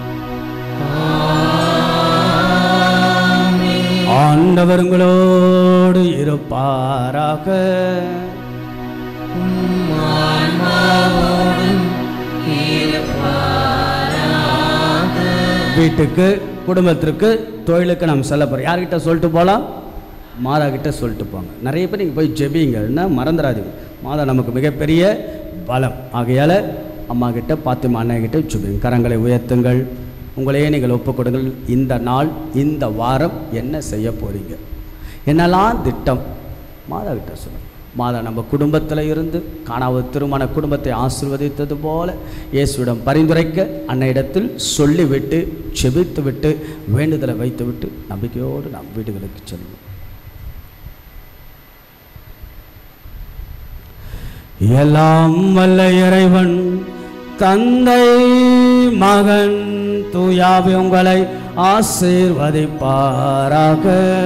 ஆண்டவர் உங்களோடு இருப்பாராக வீட்டுக்கு குடும்பத்திற்கு தொழிலுக்கு நாம் செல்ல போகிறோம் யார்கிட்ட சொல்லிட்டு போகலாம் மாதா கிட்ட சொல்லிட்டு போங்க நிறைய பேர் நீங்கள் போய் ஜெபிங்க என்ன மறந்துடாதீங்க மாதா நமக்கு மிகப்பெரிய பலம் ஆகையால் அம்மா கிட்ட பாத்திமா அண்ணன் கிட்ட ஜெபிங்க கரங்களை உயர்த்துங்கள் உங்களையே நீங்கள் ஒப்புக் கொடுங்கள் இந்த நாள் இந்த வாரம் என்ன செய்ய போகிறீங்க என்னெல்லாம் திட்டம் மாதா கிட்ட சொல்லுங்கள் மாதா நம்ம குடும்பத்தில் இருந்து காணாத திருமண குடும்பத்தை ஆசிர்வதித்தது போல இயேசுவிடம் பரிந்துரைக்க அன்னையிடத்தில் சொல்லிவிட்டு செபித்து விட்டு வேண்டுதலை வைத்துவிட்டு நம்பிக்கையோடு நாம் வீடுகளுக்கு செல்வோம் எல்லாம் வல்ல இறைவன் தந்தை மகன் தூயாவி உங்களை ஆசீர்வதிப்பாராக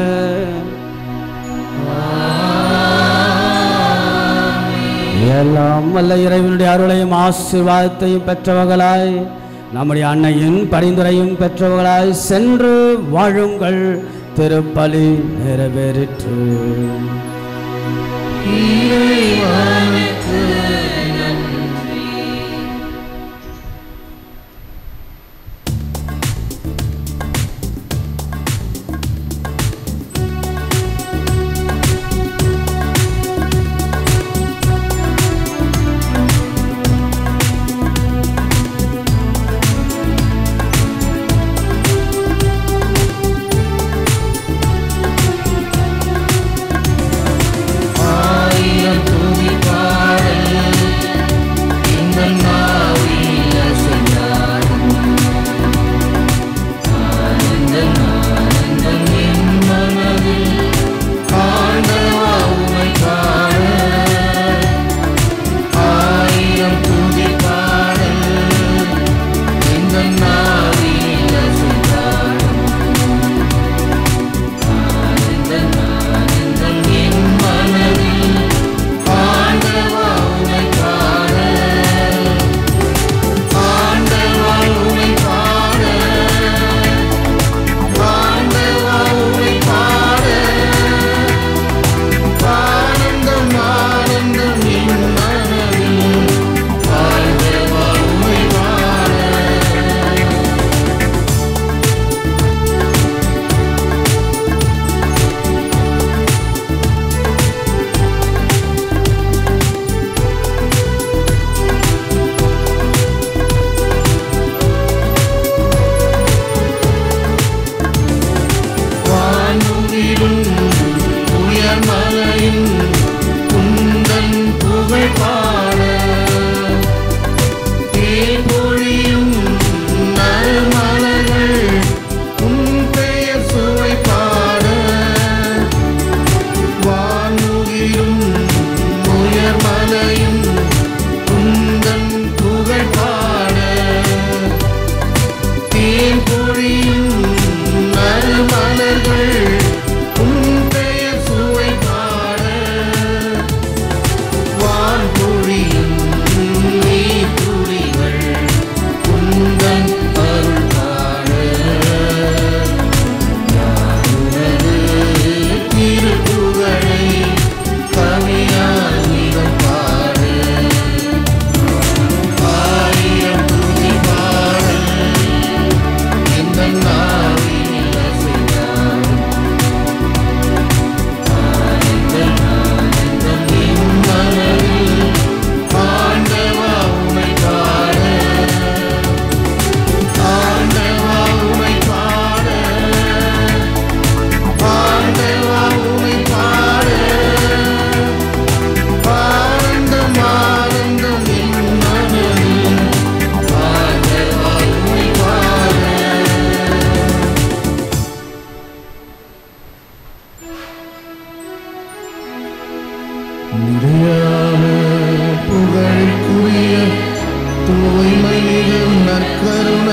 எல்லாம் வல்ல இறைவனுடைய அருளையும் ஆசீர்வாதத்தையும் பெற்றவர்களாய் நம்முடைய அன்னையின் பரிந்துரையும் பெற்றவர்களாய் சென்று வாழுங்கள் திருப்பலி நிறைவேறிற்று ஆயிரம் துதி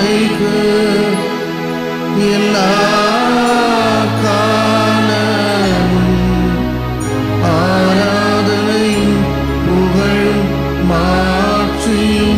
துணைக்கு எல்லா காலமும் ஆராதனை புகழும் மாற்றியும்